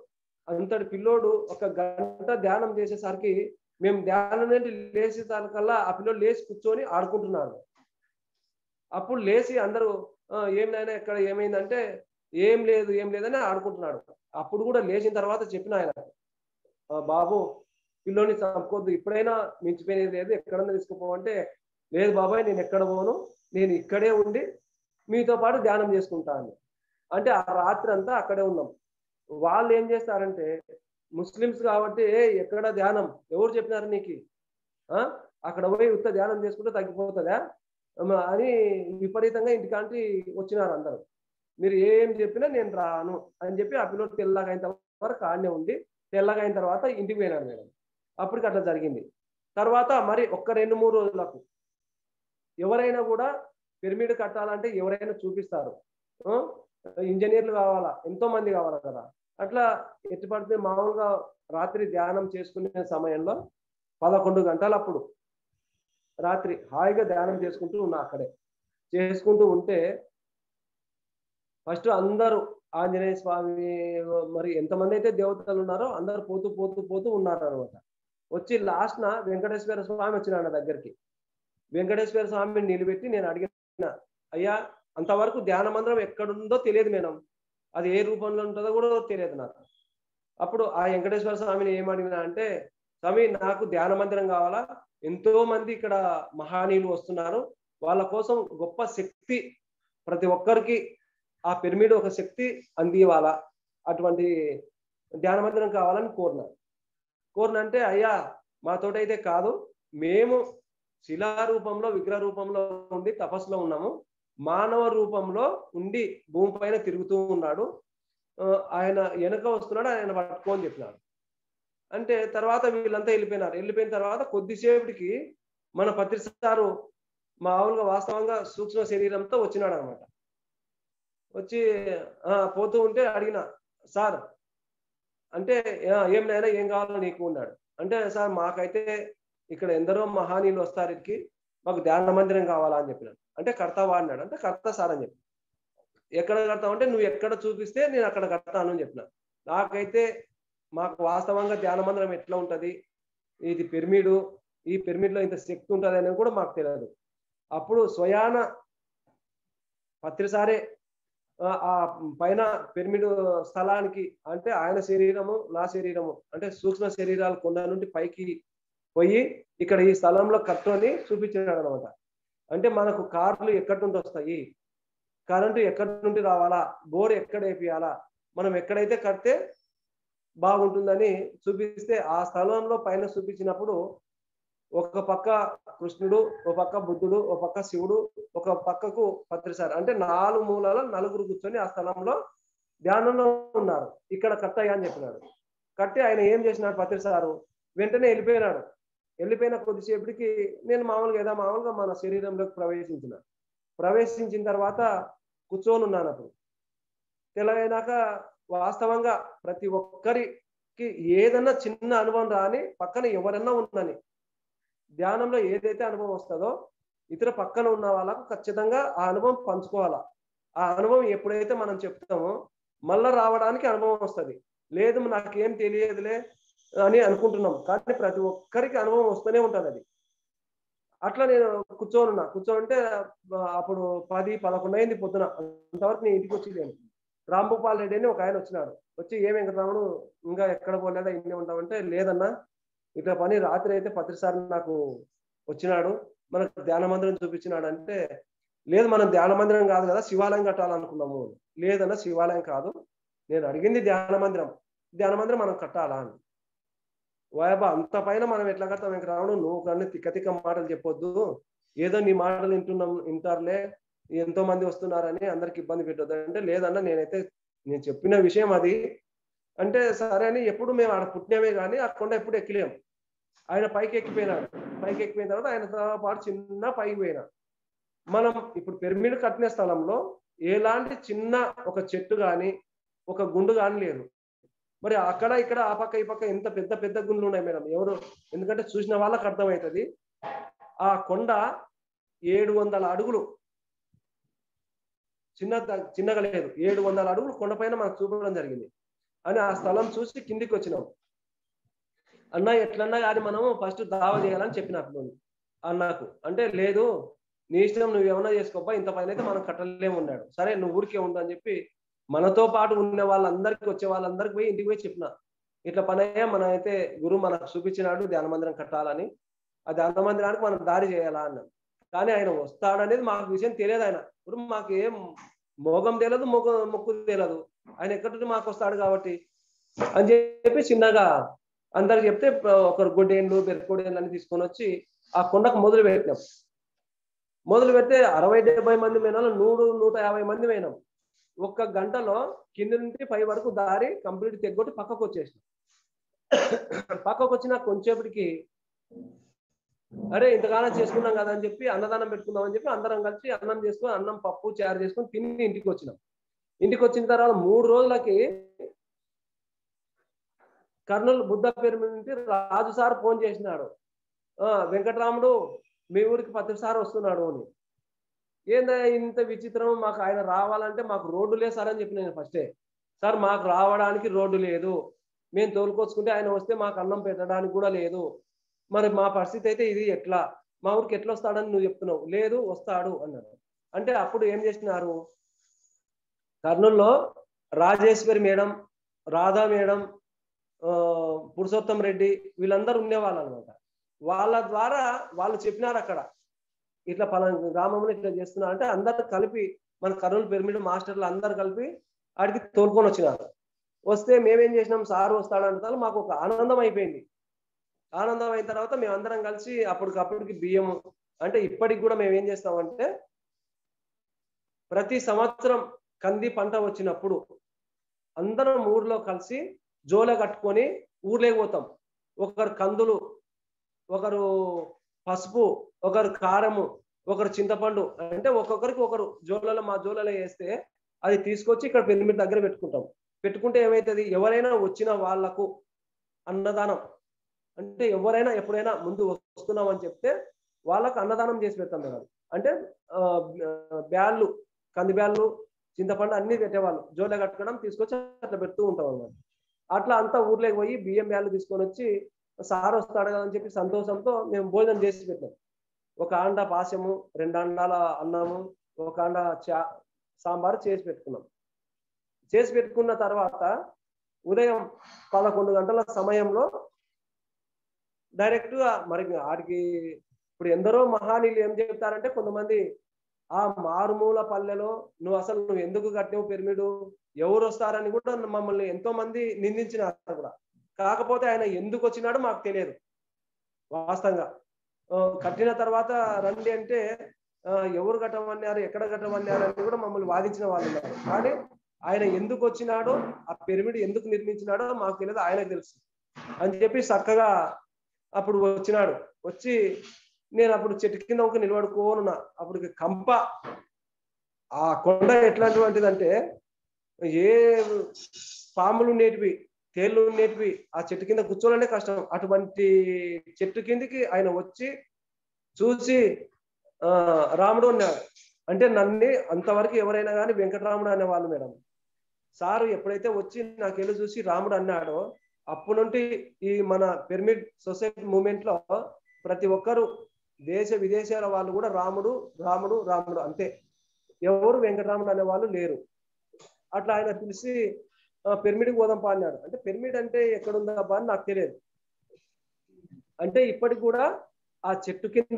అంతటి పిల్లోడు ఒక గంట ధ్యానం చేసేసరికి మేము ధ్యానం నుండి లేచేసరికల్లా ఆ పిల్లోడు లేచి కూర్చొని ఆడుకుంటున్నాడు అప్పుడు లేచి అందరూ "ఆ, ఏం నాయనా ఎక్కడ ఏమైందంటే ఏం లేదు ఏం లేదని ఆడుకుంటున్నాడు అప్పుడు కూడా లేచిన తర్వాత చెప్పిన ఆయన "ఆ, బాబు పిల్లోని చంపుకోవద్దు ఇప్పుడైనా మించిపోయినది లేదు ఎక్కడన్నా తీసుకుపోవంటే లేదు బాబాయ్ నేను ఎక్కడ పోను నేను ఇక్కడే ఉండి మీతో పాటు ధ్యానం చేసుకుంటాను అంటే ఆ రాత్రి అంతా అక్కడే ఉన్నాం వాళ్ళు ఏం చేస్తారంటే ముస్లిమ్స్ కాబట్టి "ఏ, ఎక్కడ ధ్యానం ఎవరు చెప్పినారు నీకు ఆ? అక్కడ పోయి ఉత్త ధ్యానం చేసుకుంటే తగ్గిపోతుందా అమ్మ, అని విపరీతంగా ఇంటికాంటి వచ్చినారు అందరూ మీరు ఏం చెప్పినా నేను రాను అని చెప్పి ఆ పిల్లలు తెల్లగా అయిన వరకు ఆడనే ఉండి తెల్లగా అయిన తర్వాత ఇంటికి పోయినాడు మేడం అప్పటికి అట్లా జరిగింది తర్వాత మరి ఒక్క రెండు మూడు రోజులకు ఎవరైనా కూడా పిరమిడ్ కట్టాలంటే ఎవరైనా చూపిస్తారు ఆ? ఇంజనీర్లు కావాలా ఎంతో మంది కావాలా కదా అట్లా ఎట్టి పడితే మామూలుగా రాత్రి ధ్యానం చేసుకునే సమయంలో పదకొండు గంటలు అప్పుడు రాత్రి హాయిగా ధ్యానం చేసుకుంటూ ఉన్నా అక్కడే చేసుకుంటూ ఉంటే ఫస్ట్ అందరూ ఆంజనేయ స్వామి మరి ఎంతమంది అయితే దేవతలు ఉన్నారో అందరు పోతూ పోతూ పోతూ ఉన్నారు అనమాట వచ్చి లాస్ట్ నా వెంకటేశ్వర స్వామి వచ్చినాడు నా దగ్గరికి వెంకటేశ్వర స్వామిని నిలబెట్టి నేను అడిగిన అయ్యా అంతవరకు ధ్యాన మందిరం ఎక్కడుందో తెలియదు మేడం అది ఏ రూపంలో ఉంటుందో కూడా తెలియదు నాకు అప్పుడు ఆ వెంకటేశ్వర స్వామిని ఏమడిగినా అంటే స్వామి నాకు ధ్యాన మందిరం కావాలా ఎంతో మంది ఇక్కడ మహానీయులు వస్తున్నారు వాళ్ళ కోసం గొప్ప శక్తి ప్రతి ఒక్కరికి ఆ పిరమిడ్ ఒక శక్తి అందివ్వాలా అటువంటి ధ్యాన మందిరం కావాలని కోరిన కోరిన అంటే అయ్యా మాతోటైతే కాదు మేము శిలా రూపంలో విగ్రహ రూపంలో ఉండి తపస్సులో ఉన్నాము మానవ రూపంలో ఉండి భూమిపైన తిరుగుతూ ఉన్నాడు ఆ, ఆయన వెనక వస్తున్నాడు ఆయన పట్టుకోని చెప్పినాడు అంటే తర్వాత వీళ్ళంతా వెళ్ళిపోయినారు వెళ్ళిపోయిన తర్వాత కొద్దిసేపటికి మన పత్రి సారు మామూలుగా వాస్తవంగా సూక్ష్మ శరీరంతో వచ్చినాడు అనమాట వచ్చి ఆ, పోతూ ఉంటే అడిగిన సార్ అంటే "ఆ, ఏం నైనా ఏం కావాలో నీకు ఉన్నాడు అంటే సార్ మాకైతే ఇక్కడ ఎందరో మహానీయులు వస్తారు ఇక్కడికి మాకు ధ్యాన మందిరం కావాలా అని చెప్పినాడు అంటే కడతావా అన్నాడు అంటే కడతా సార్ అని చెప్పి ఎక్కడ కడతావు అంటే నువ్వు ఎక్కడ చూపిస్తే నేను అక్కడ కడతాను అని చెప్పిన నాకైతే మాకు వాస్తవంగా ధ్యాన మందిరం ఎట్లా ఉంటది ఇది పిరమిడు ఈ పిరమిడ్ లో ఇంత శక్తి ఉంటుంది అనేది కూడా మాకు తెలియదు అప్పుడు స్వయాన పత్రిసారే ఆ, ఆ పైన పిరమిడ్ స్థలానికి అంటే ఆయన శరీరము నా శరీరము అంటే సూక్ష్మ శరీరాలు కొండ నుండి పైకి పోయి ఇక్కడ ఈ స్థలంలో కట్టుని చూపించాడు అనమాట అంటే మనకు కార్లు ఎక్కడి నుండి వస్తాయి కరెంటు ఎక్కడి నుండి రావాలా బోర్ ఎక్కడ వేపియాలా మనం ఎక్కడైతే కడితే బాగుంటుందని చూపిస్తే ఆ స్థలంలో పైన చూపించినప్పుడు ఒక పక్క కృష్ణుడు ఒక పక్క బుద్ధుడు ఒక పక్క శివుడు ఒక పక్కకు పత్రిసారు అంటే నాలుగు మూలాల నలుగురు కూర్చొని ఆ స్థలంలో ధ్యానంలో ఉన్నారు ఇక్కడ కట్టయ్య అని చెప్పినాడు కట్టి ఆయన ఏం చేసినాడు పత్రిసారు వెంటనే వెళ్ళిపోయినాడు వెళ్ళిపోయిన కొద్దిసేపటికి నేను మామూలుగా ఏదో మామూలుగా మన శరీరంలోకి ప్రవేశించిన ప్రవేశించిన తర్వాత కూర్చొని ఉన్నాను అప్పుడు తెలవైనాక వాస్తవంగా ప్రతి ఒక్కరికి ఏదన్నా చిన్న అనుభవం రాని పక్కన ఎవరన్నా ఉందని ధ్యానంలో ఏదైతే అనుభవం వస్తుందో ఇతర పక్కన ఉన్న వాళ్ళకు ఖచ్చితంగా ఆ అనుభవం పంచుకోవాలా ఆ అనుభవం ఎప్పుడైతే మనం చెప్తామో మళ్ళా రావడానికి అనుభవం వస్తుంది లేదు నాకేం తెలియదులే అని అనుకుంటున్నాం కానీ ప్రతి ఒక్కరికి అనుభవం వస్తూనే ఉంటుంది అది అట్లా నేను కూర్చొని ఉన్నా కూర్చోంటే అప్పుడు పది పదకొండు అయింది పొద్దున అంతవరకు నేను ఇంటికి వచ్చి లేను రాంభూపాల్ రెడ్డి అని ఒక ఆయన వచ్చినాడు వచ్చి ఏం వెంకటరాముడు ఇంకా ఎక్కడ పోలేదా ఇన్నే ఉంటామంటే లేదన్నా ఇట్లా పని రాత్రి అయితే పత్రిసారి నాకు వచ్చినాడు మనకు ధ్యాన మందిరం చూపించినాడు అంటే లేదు మనం ధ్యాన మందిరం కాదు కదా శివాలయం కట్టాలనుకున్నాము లేదన్నా శివాలయం కాదు నేను అడిగింది ధ్యాన మందిరం ధ్యాన మందిరం మనం కట్టాలా అని వాయబా అంత పైన మనం ఎట్లా కడతాం వెంకటరాముడు నువ్వు కానీ తిక్క తిక్క మాటలు చెప్పొద్దు ఏదో నీ మాటలు వింటున్నాం వింటారులే ఎంతో మంది వస్తున్నారని అందరికి ఇబ్బంది పెట్టొద్దు అంటే లేదన్నా నేనైతే నేను చెప్పిన విషయం అది అంటే సరే అని ఎప్పుడు మేము ఆడ పుట్టినమే కానీ ఆ కొండ ఎప్పుడు ఎక్కలేం ఆయన పైకి ఎక్కిపోయినాడు పైకి ఎక్కిపోయిన తర్వాత ఆయన పాటు చిన్న పైకి పోయినా మనం ఇప్పుడు పిరమిడ్ కట్టిన స్థలంలో ఎలాంటి చిన్న ఒక చెట్టు కానీ ఒక గుండు కానీ లేదు మరి అక్కడ ఇక్కడ ఆ పక్క ఈ పక్క ఎంత పెద్ద పెద్ద గుండ్లు ఉన్నాయి మేడం ఎవరు ఎందుకంటే చూసిన వాళ్ళకి అర్థమవుతుంది ఆ కొండ ఏడు వందల అడుగులు చిన్న చిన్నగా లేదు ఏడు వందల అడుగులు కొండపైన మనకు చూపడం జరిగింది అని ఆ స్థలం చూసి కిందికి వచ్చినాం అన్న ఎట్లన్నా కానీ మనము ఫస్ట్ దావా చేయాలని చెప్పిన అప్పుడు అన్నకు అంటే లేదు నీ ఇష్టం నువ్వు ఏమన్నా చేసుకోపా ఇంత పైన అయితే మనం కట్టలేము ఉన్నాడు సరే నువ్వు ఊరికే ఉండు అని చెప్పి మనతో పాటు ఉన్న వాళ్ళందరికీ వచ్చే వాళ్ళందరికీ పోయి ఇంటికి పోయి చెప్పిన ఇట్లా పని అయ్యా మనం అయితే గురువు మనకు చూపించినాడు ధ్యాన మందిరం కట్టాలని ఆ ధ్యాన మందిరానికి మనం దారి చేయాలా అన్నాం కానీ ఆయన వస్తాడనేది మాకు విషయం తెలియదు ఆయన ఇప్పుడు మాకు ఏం మోగం తెలియదు మొగ మొక్కు తెలియదు ఆయన ఎక్కడి మాకు వస్తాడు కాబట్టి అని చెప్పి చిన్నగా అందరు చెప్తే ఒకరు గుడ్డేండ్లు బెరకోడేండ్లు అని తీసుకొని వచ్చి ఆ కొండకు మొదలు పెట్టినాం మొదలు పెడితే అరవై డెబ్బై మంది పోయినాం నూరు నూట యాభై మంది పోయినాం ఒక్క గంటలో కింద నుంచి పై వరకు దారి కంప్లీట్ తెగ్గొట్టి పక్కకు వచ్చేసినాం పక్కకు వచ్చిన కొంచెంసేపటికి అరే ఇంతకాలం చేసుకున్నాం కదా అని చెప్పి అన్నదానం పెట్టుకుందాం అని చెప్పి అందరం కలిసి అన్నం చేసుకొని అన్నం పప్పు చారు చేసుకొని తిని ఇంటికి వచ్చినాం ఇంటికి వచ్చిన తర్వాత మూడు రోజులకి కర్నూలు బుద్ధ పేరు మీద నుంచి రాజు సార్ ఫోన్ చేసినాడు ఆ వెంకటరాముడు మీ ఊరికి పత్రి సార్ వస్తున్నాడు అని ఏందా ఇంత విచిత్రం మాకు ఆయన రావాలంటే మాకు రోడ్డు లేదు సార్ అని చెప్పి నేను ఫస్టే సార్ మాకు రావడానికి రోడ్డు లేదు మేము తోలుకొచ్చుకుంటే ఆయన వస్తే మాకు అన్నం పెట్టడానికి కూడా లేదు మరి మా పరిస్థితి అయితే ఇది ఎట్లా మా ఊరికి ఎట్లా వస్తాడని నువ్వు చెప్తున్నావు లేదు వస్తాడు అన్నాడు అంటే అప్పుడు ఏం చేసినారు కర్నూలులో రాజేశ్వరి మేడం రాధా మేడం పురుషోత్తం రెడ్డి వీళ్ళందరూ ఉండేవాళ్ళు అనమాట వాళ్ళ ద్వారా వాళ్ళు చెప్పినారు అక్కడ ఇట్లా పలానా గ్రామంలో ఇట్లా చేస్తున్నారు అంటే అందరు కలిపి మన కర్నూలు పిరమిడ్ మాస్టర్లు అందరు కలిపి ఆడికి తోలుకొని వచ్చినారు వస్తే మేమేం చేసినాం సార్ వస్తాడంటారు మాకు ఒక ఆనందం అయిపోయింది ఆనందం అయిన తర్వాత మేము అందరం కలిసి అప్పటికప్పటికి బియ్యం అంటే ఇప్పటికి కూడా మేము ఏం చేస్తామంటే ప్రతి సంవత్సరం కంది పంట వచ్చినప్పుడు అందరం ఊర్లో కలిసి జోల కట్టుకొని ఊర్లోకి పోతాం ఒకరు కందులు ఒకరు పసుపు ఒకరు కారము ఒకరు చింతపండు అంటే ఒక్కొక్కరికి ఒకరు జోలలో మా జోలలో వేస్తే అది తీసుకొచ్చి ఇక్కడ పిరమిడ్ దగ్గర పెట్టుకుంటాం పెట్టుకుంటే ఏమవుతుంది ఎవరైనా వచ్చిన వాళ్లకు అన్నదానం అంటే ఎవరైనా ఎప్పుడైనా ముందు వస్తున్నాం అని చెప్తే వాళ్ళకు అన్నదానం చేసి పెడతాం మేము అంటే బ్యాళ్ళు కంది బ్యాళ్ళు చింతపండు అన్ని పెట్టేవాళ్ళు జోలే కట్టుకోవడం తీసుకొచ్చి అట్లా పెడుతూ ఉంటాం అన్నమాట అట్లా అంతా ఊర్లోకి పోయి బియ్యం బ్యాళ్ళు తీసుకొని వచ్చి సార్ వస్తాడు కదా అని చెప్పి సంతోషంతో మేము భోజనం చేసి పెట్టాం ఒక ఆండ పాశము రెండు అండాల అన్నము ఒక ఆండ చా సాంబారు చేసి పెట్టుకున్నాం చేసి పెట్టుకున్న తర్వాత ఉదయం పదకొండు గంటల సమయంలో డైరెక్ట్ గా మరి ఆడికి ఇప్పుడు ఎందరో మహానీయులు ఏం చెప్తారంటే కొంతమంది ఆ మారుమూల పల్లెలో నువ్వు అసలు నువ్వు ఎందుకు కట్టినవు పిరమిడు ఎవరు వస్తారని కూడా మమ్మల్ని ఎంతో మంది నిందించినారు కూడా కాకపోతే ఆయన ఎందుకు వచ్చినాడో మాకు తెలియదు వాస్తవంగా కట్టిన తర్వాత రండి అంటే ఎవరు కట్టమన్నారు ఎక్కడ కట్టమన్నారు అని కూడా మమ్మల్ని వాదించిన వాళ్ళు ఉన్నారు కానీ ఆయన ఎందుకు వచ్చినాడో ఆ పిరమిడ్ ఎందుకు నిర్మించినాడో మాకు తెలియదు ఆయనకు తెలుసు అని చెప్పి చక్కగా అప్పుడు వచ్చినాడు వచ్చి నేను అప్పుడు చెట్టు కింద ఒక నిలబడుకోనున్నా అప్పుడు కంప ఆ కొండ ఎట్లాంటివంటిదంటే ఏ పాములు ఉండేటివి తేళ్లు ఉండేటివి ఆ చెట్టు కింద కూర్చోవాలంటే కష్టం అటువంటి చెట్టు కిందికి ఆయన వచ్చి చూసి ఆ రాముడు అన్నాడు అంటే నన్ను అంతవరకు ఎవరైనా కానీ వెంకటరాముడు అనేవాళ్ళు మేడం సారు ఎప్పుడైతే వచ్చి నాకెళ్ళి చూసి రాముడు అన్నాడో అప్పటి నుండి ఈ మన పిరమిడ్ సొసైటీ మూమెంట్ లో ప్రతి ఒక్కరు దేశ విదేశాల వాళ్ళు కూడా రాముడు రాముడు రాముడు అంతే ఎవరు వెంకటరాముడు అనే వాళ్ళు లేరు అట్లా ఆయన పిలిచి పిరమిడ్కి పోదాంపా అన్నాడు అంటే పిరమిడ్ అంటే ఎక్కడ ఉందబ్బా అని నాకు తెలియదు అంటే ఇప్పటికి కూడా ఆ చెట్టు కింద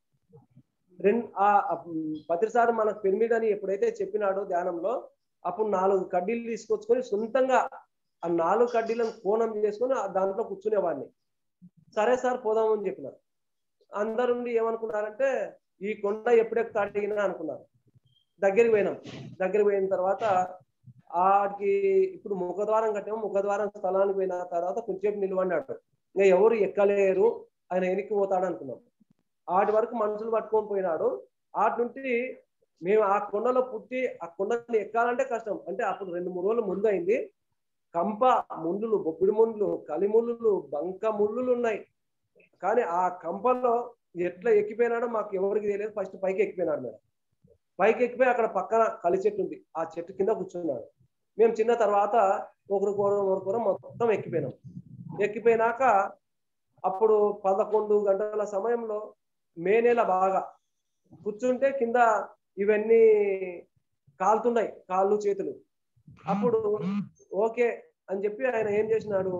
రెండు ఆ పత్రిసారి మనకు పిరమిడ్ అని ఎప్పుడైతే చెప్పినాడో ధ్యానంలో అప్పుడు నాలుగు కడ్డీలు తీసుకొచ్చుకొని సొంతంగా ఆ నాలుగు కడ్డీలను కోణం చేసుకొని దాంట్లో కూర్చునేవాడిని సరే సార్ పోదామని చెప్పినారు అందరు ఏమనుకున్నారంటే ఈ కొండ ఎప్పుడెక్కడ అడిగినా అనుకున్నారు దగ్గరికి పోయినాం దగ్గరికి పోయిన తర్వాత ఆడికి ఇప్పుడు ముఖద్వారం కట్టాము ముఖద్వారం స్థలానికి పోయిన తర్వాత కొంచెంసేపు నిలబడినాడు ఇంకా ఎవరు ఎక్కలేరు ఆయన వెనక్కి పోతాడు అనుకున్నాం ఆటి వరకు మనుషులు పట్టుకొని పోయినాడు ఆటి నుండి మేము ఆ కొండలో పుట్టి ఆ కొండని ఎక్కాలంటే కష్టం అంటే అప్పుడు రెండు మూడు రోజులు ముందు అయింది కంప ముళ్ళులు బొబ్బిడి ముళ్ళు కలిముళ్ళు బంక ముళ్ళులు ఉన్నాయి కానీ ఆ కంపలో ఎట్లా ఎక్కిపోయినాడో మాకు ఎవరికి తెలియదు ఫస్ట్ పైకి ఎక్కిపోయినాడు మేడం పైకి ఎక్కిపోయి అక్కడ పక్కన కలి చెట్టు ఉంది ఆ చెట్టు కింద కూర్చున్నాడు మేము చిన్న తర్వాత ఒకరికొరం ఒకరికొరం మొత్తం ఎక్కిపోయినాం ఎక్కిపోయినాక అప్పుడు పదకొండు గంటల సమయంలో మే నెల బాగా కూర్చుంటే కింద ఇవన్నీ కాలుతున్నాయి కాళ్ళు చేతులు అప్పుడు ఓకే అని చెప్పి ఆయన ఏం చేసినాడు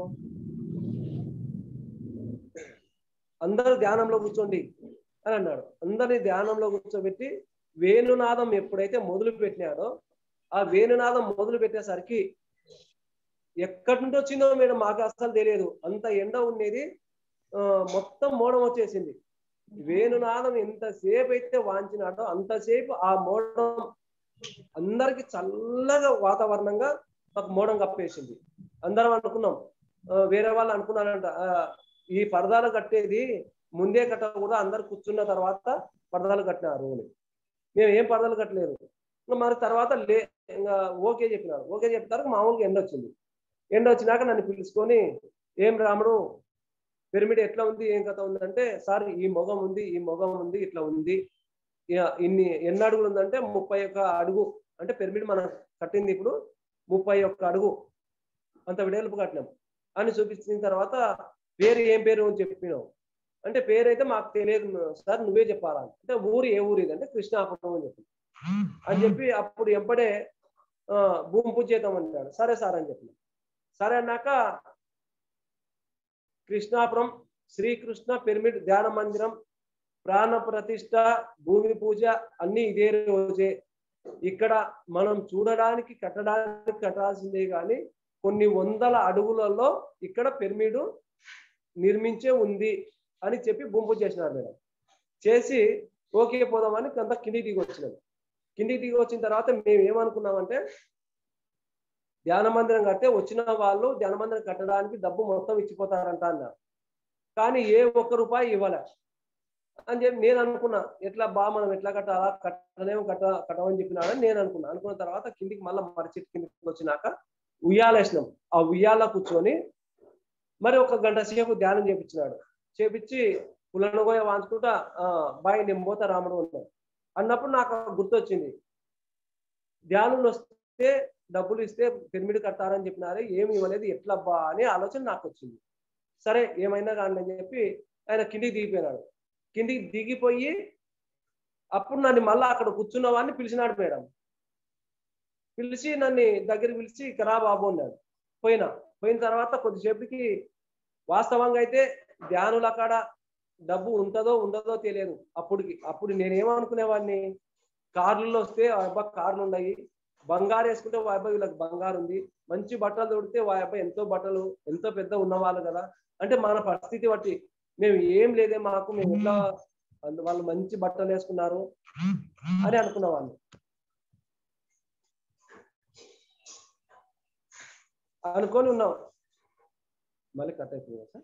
అందరూ ధ్యానంలో కూర్చోండి అని అన్నాడు అందరినీ ధ్యానంలో కూర్చోబెట్టి వేణునాదం ఎప్పుడైతే మొదలు పెట్టినాడో ఆ వేణునాదం మొదలు పెట్టేసరికి ఎక్కడి నుండి వచ్చిందో మేడం మాకు అస్సలు తెలియదు అంత ఎండ ఉండేది ఆ, మొత్తం మోడం వచ్చేసింది వేణునాదం ఎంతసేపు అయితే వాంచినాడో అంతసేపు ఆ మోడం అందరికి చల్లగా వాతావరణంగా మాకు మోడం కప్పేసింది అందరం అనుకున్నాం ఆ, వేరే వాళ్ళు అనుకున్నారంట ఆ, ఈ పరదాలు కట్టేది ముందే కట్టకూడదు అందరు కూర్చున్న తర్వాత పరదాలు కట్టినారు అని మేము ఏం పరదాలు కట్టలేదు ఇంకా మరి తర్వాత లే ఇంకా ఓకే చెప్పినారు ఓకే చెప్తారు మామూలుగా ఎండ వచ్చింది ఎండ వచ్చినాక నన్ను పిలుచుకొని ఏం రాముడు పిరమిడ్ ఎట్లా ఉంది ఏం కథ ఉంది అంటే సార్ ఈ మొగం ఉంది ఈ మొగం ఉంది ఇట్లా ఉంది ఇక ఇన్ని ఎన్ని అడుగులు ఉందంటే ముప్పై ఒక్క అడుగు అంటే పిరమిడ్ మనం కట్టింది ఇప్పుడు ముప్పై ఒక్క అడుగు అంత విడేలుపు కట్టినాం అని చూపించిన తర్వాత పేరు ఏం పేరు అని చెప్పినావు అంటే పేరు అయితే మాకు తెలియదు సార్ నువ్వే చెప్పాలా అంటే ఊరు ఏ ఊరు ఇది అంటే కృష్ణాపురం అని చెప్పి అని చెప్పి అప్పుడు ఎంపడే ఆ, భూమి పూజ చేద్దాం అంటాడు సరే సార్ అని చెప్పిన సరే అన్నాక కృష్ణాపురం శ్రీకృష్ణ పిరమిడ్ ధ్యాన మందిరం ప్రాణ ప్రతిష్ట భూమి పూజ అన్ని ఇదే రోజే ఇక్కడ మనం చూడడానికి కట్టడానికి కట్టాల్సిందే కానీ కొన్ని వందల అడుగులలో ఇక్కడ పిరమిడ్ నిర్మించే ఉంది అని చెప్పి భూమి పూజ చేసినారు మేడం చేసి ఓకే పోదామని కొంత కిందికి దిగి వచ్చినాం కిందికి దిగి వచ్చిన తర్వాత మేము ఏమనుకున్నామంటే ధ్యాన మందిరం కడితే వచ్చిన వాళ్ళు ధ్యాన మందిరం కట్టడానికి డబ్బు మొత్తం ఇచ్చిపోతారంట అన్నారు కానీ ఏ ఒక్క రూపాయి ఇవ్వలే అని చెప్పి నేను అనుకున్నా ఎట్లా బా మనం ఎట్లా కట్టాలా కట్టలేము కట్ట కట్టమని చెప్పినాడని నేను అనుకున్నా అనుకున్న తర్వాత కిందికి మళ్ళీ మరచెట్టు కిందికి వచ్చినాక ఉయ్యాలేసినాం ఆ ఉయ్యాల కూర్చొని మరి ఒక గంట సేపు ధ్యానం చేపించినాడు చేపించి పుల్లనగోయ వాంచుకుంటా ఆ, బాయ్ నేను పోతా రాముడు అన్నాడు అన్నప్పుడు నాకు గుర్తొచ్చింది ధ్యానంలో వస్తే డబ్బులు ఇస్తే పిరమిడ్ కట్టారని చెప్పినారు ఏమి ఇవ్వలేదు ఎట్లబ్బా అని ఆలోచన నాకు వచ్చింది సరే ఏమైనా కానీ అని చెప్పి ఆయన కిందికి దిగిపోయినాడు కిందికి దిగిపోయి అప్పుడు నన్ను మళ్ళా అక్కడ కూర్చున్న వాడిని పిలిచినాడు మేడం పిలిచి నన్ను దగ్గరికి పిలిచి "ఇక రా బాబు అన్నాడు పోయినా పోయిన తర్వాత కొద్దిసేపటికి వాస్తవంగా అయితే ధ్యానుల కాడ డబ్బు ఉంటుందో ఉండదో తెలియదు అప్పుడుకి అప్పుడు నేనేమనుకునేవాడిని కార్లలో వస్తే ఆ అబ్బా కార్లు ఉన్నాయి బంగారు వేసుకుంటే వా అబ్బాయి వీళ్ళకి బంగారు ఉంది మంచి బట్టలు తొడితే వా అబ్బాయి ఎంతో బట్టలు ఎంతో పెద్ద ఉన్నవాళ్ళు కదా అంటే మన పరిస్థితి బట్టి మేము ఏం లేదే మాకు మేము ఎట్లా అందు- వాళ్ళు మంచి బట్టలు వేసుకున్నారు అని అనుకున్నవాళ్ళు అనుకొని ఉన్నాం మళ్ళీ కట్ అయిపోయిందా సార్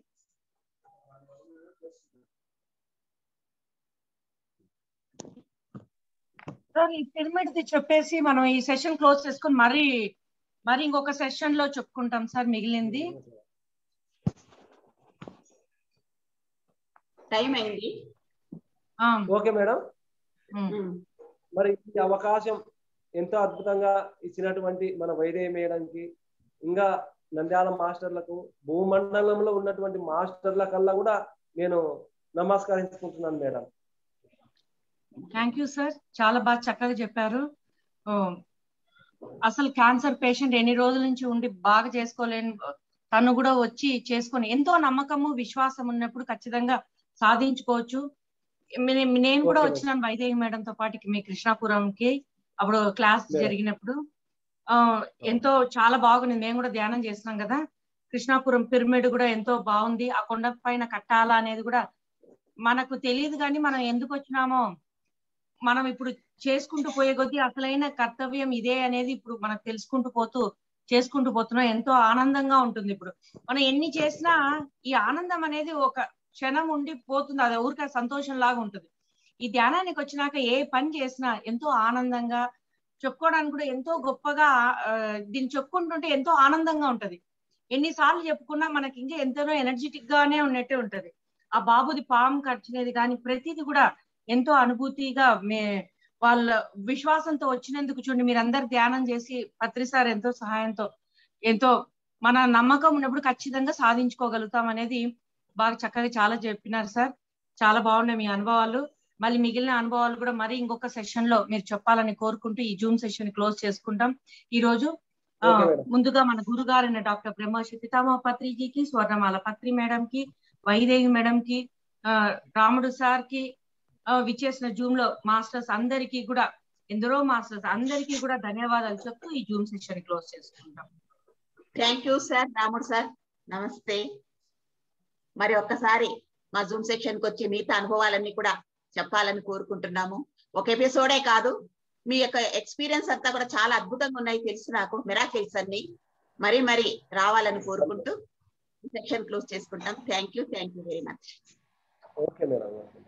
సార్ ఈ పిరమిడ్ ది చెప్పేసి మనం ఈ సెషన్ క్లోజ్ చేసుకొని మరి మరి ఇంకొక సెషన్ లో చెప్పుకుంటాం సార్ మిగిలింది
టైం అయింది
ఆ,
ఓకే మేడం
ఉమ్.
ఉమ్.
మరి ఈ అవకాశం ఎంతో అద్భుతంగా ఇచ్చినటువంటి మన వైదేహి మేడంకి ఇంకా నంద్యాల మాస్టర్లకు భూమండలంలో ఉన్నటువంటి మాస్టర్ల కల్లా కూడా నేను నమస్కరించుకుంటున్నాను మేడం
థ్యాంక్ యూ సార్ చాలా బాగా చక్కగా చెప్పారు ఓ, అసలు క్యాన్సర్ పేషెంట్ ఎన్ని రోజుల నుంచి ఉండి బాగా చేసుకోలేని తను కూడా వచ్చి చేసుకొని ఎంతో నమ్మకము విశ్వాసం ఉన్నప్పుడు ఖచ్చితంగా సాధించుకోవచ్చు నే- నేను కూడా
Okay,
వచ్చినాను వైదేహి మేడం తో పాటు మీ కృష్ణాపురంకి అప్పుడు క్లాస్
Yeah.
జరిగినప్పుడు ఆ ఎంతో చాలా బాగుంది మేము కూడా ధ్యానం చేస్తున్నాం కదా కృష్ణాపురం పిరమిడ్ కూడా ఎంతో బాగుంది ఆ కొండ పైన కట్టాలా అనేది కూడా మనకు తెలియదు కానీ మనం ఎందుకు వచ్చినామో మనం ఇప్పుడు చేసుకుంటూ పోయే కొద్దీ అసలైన కర్తవ్యం ఇదే అనేది ఇప్పుడు మనకు తెలుసుకుంటూ పోతూ చేసుకుంటూ పోతున్నాం ఎంతో ఆనందంగా ఉంటుంది ఇప్పుడు మనం ఎన్ని చేసినా ఈ ఆనందం అనేది ఒక క్షణం ఉండి పోతుంది అది ఊరికే సంతోషం లాగా ఉంటుంది ఈ ధ్యానానికి వచ్చినాక ఏ పని చేసినా ఎంతో ఆనందంగా చెప్పుకోవడానికి కూడా ఎంతో గొప్పగా ఆ, దీన్ని చెప్పుకుంటుంటే ఎంతో ఆనందంగా ఉంటది ఎన్నిసార్లు చెప్పుకున్నా మనకి ఇంకా ఎంతనో ఎనర్జెటిక్ గానే ఉన్నట్టే ఉంటది ఆ బాబుది పాము కరిచినది కానీ ప్రతిది కూడా ఎంతో అనుభూతిగా మే వాళ్ళ విశ్వాసంతో వచ్చినందుకు చూడండి మీరందరు ధ్యానం చేసి పత్రి సార్ ఎంతో సహాయంతో ఎంతో మన నమ్మకం ఉన్నప్పుడు ఖచ్చితంగా సాధించుకోగలుగుతాం అనేది బాగా చక్కగా చాలా చెప్పినారు సార్ చాలా బాగున్నాయి మీ అనుభవాలు మళ్ళీ మిగిలిన అనుభవాలు కూడా మరి ఇంకొక సెషన్ లో మీరు చెప్పాలని కోరుకుంటూ ఈ జూమ్ సెషన్ క్లోజ్ చేసుకుంటాం ఈ రోజు ఆ,
Okay, madam.
ముందుగా మన గురుగారైన డాక్టర్ బ్రహ్మర్షి పితామహ పత్రిజీకి స్వర్ణమాల పత్రి మేడం కి వైదేవి మేడం కి ఆ, రాముడు సార్ కి ఆ, విచ్చేసిన జూమ్ లో మాస్టర్స్ అందరికీ కూడా ఎందరో మాస్టర్స్ అందరికీ కూడా ధన్యవాదాలు చెప్తూ ఈ జూమ్ సెషన్ క్లోజ్ చేసుకుంటాం
thank you sir Ramudu sir నమస్తే మరి ఒక్కసారి మా జూమ్ సెక్షన్ కి వచ్చి మిగతా అనుభవాలన్నీ కూడా చెప్పాలని కోరుకుంటున్నాము ఒక ఎపిసోడే కాదు మీ యొక్క ఎక్స్పీరియన్స్ అంతా కూడా చాలా అద్భుతంగా ఉన్నాయి తెలుసు నాకు మిరాకిల్స్ అన్ని మరి మరి రావాలని కోరుకుంటూ సెక్షన్ క్లోజ్ చేసుకుంటాం thank you thank you very much
okay madam okay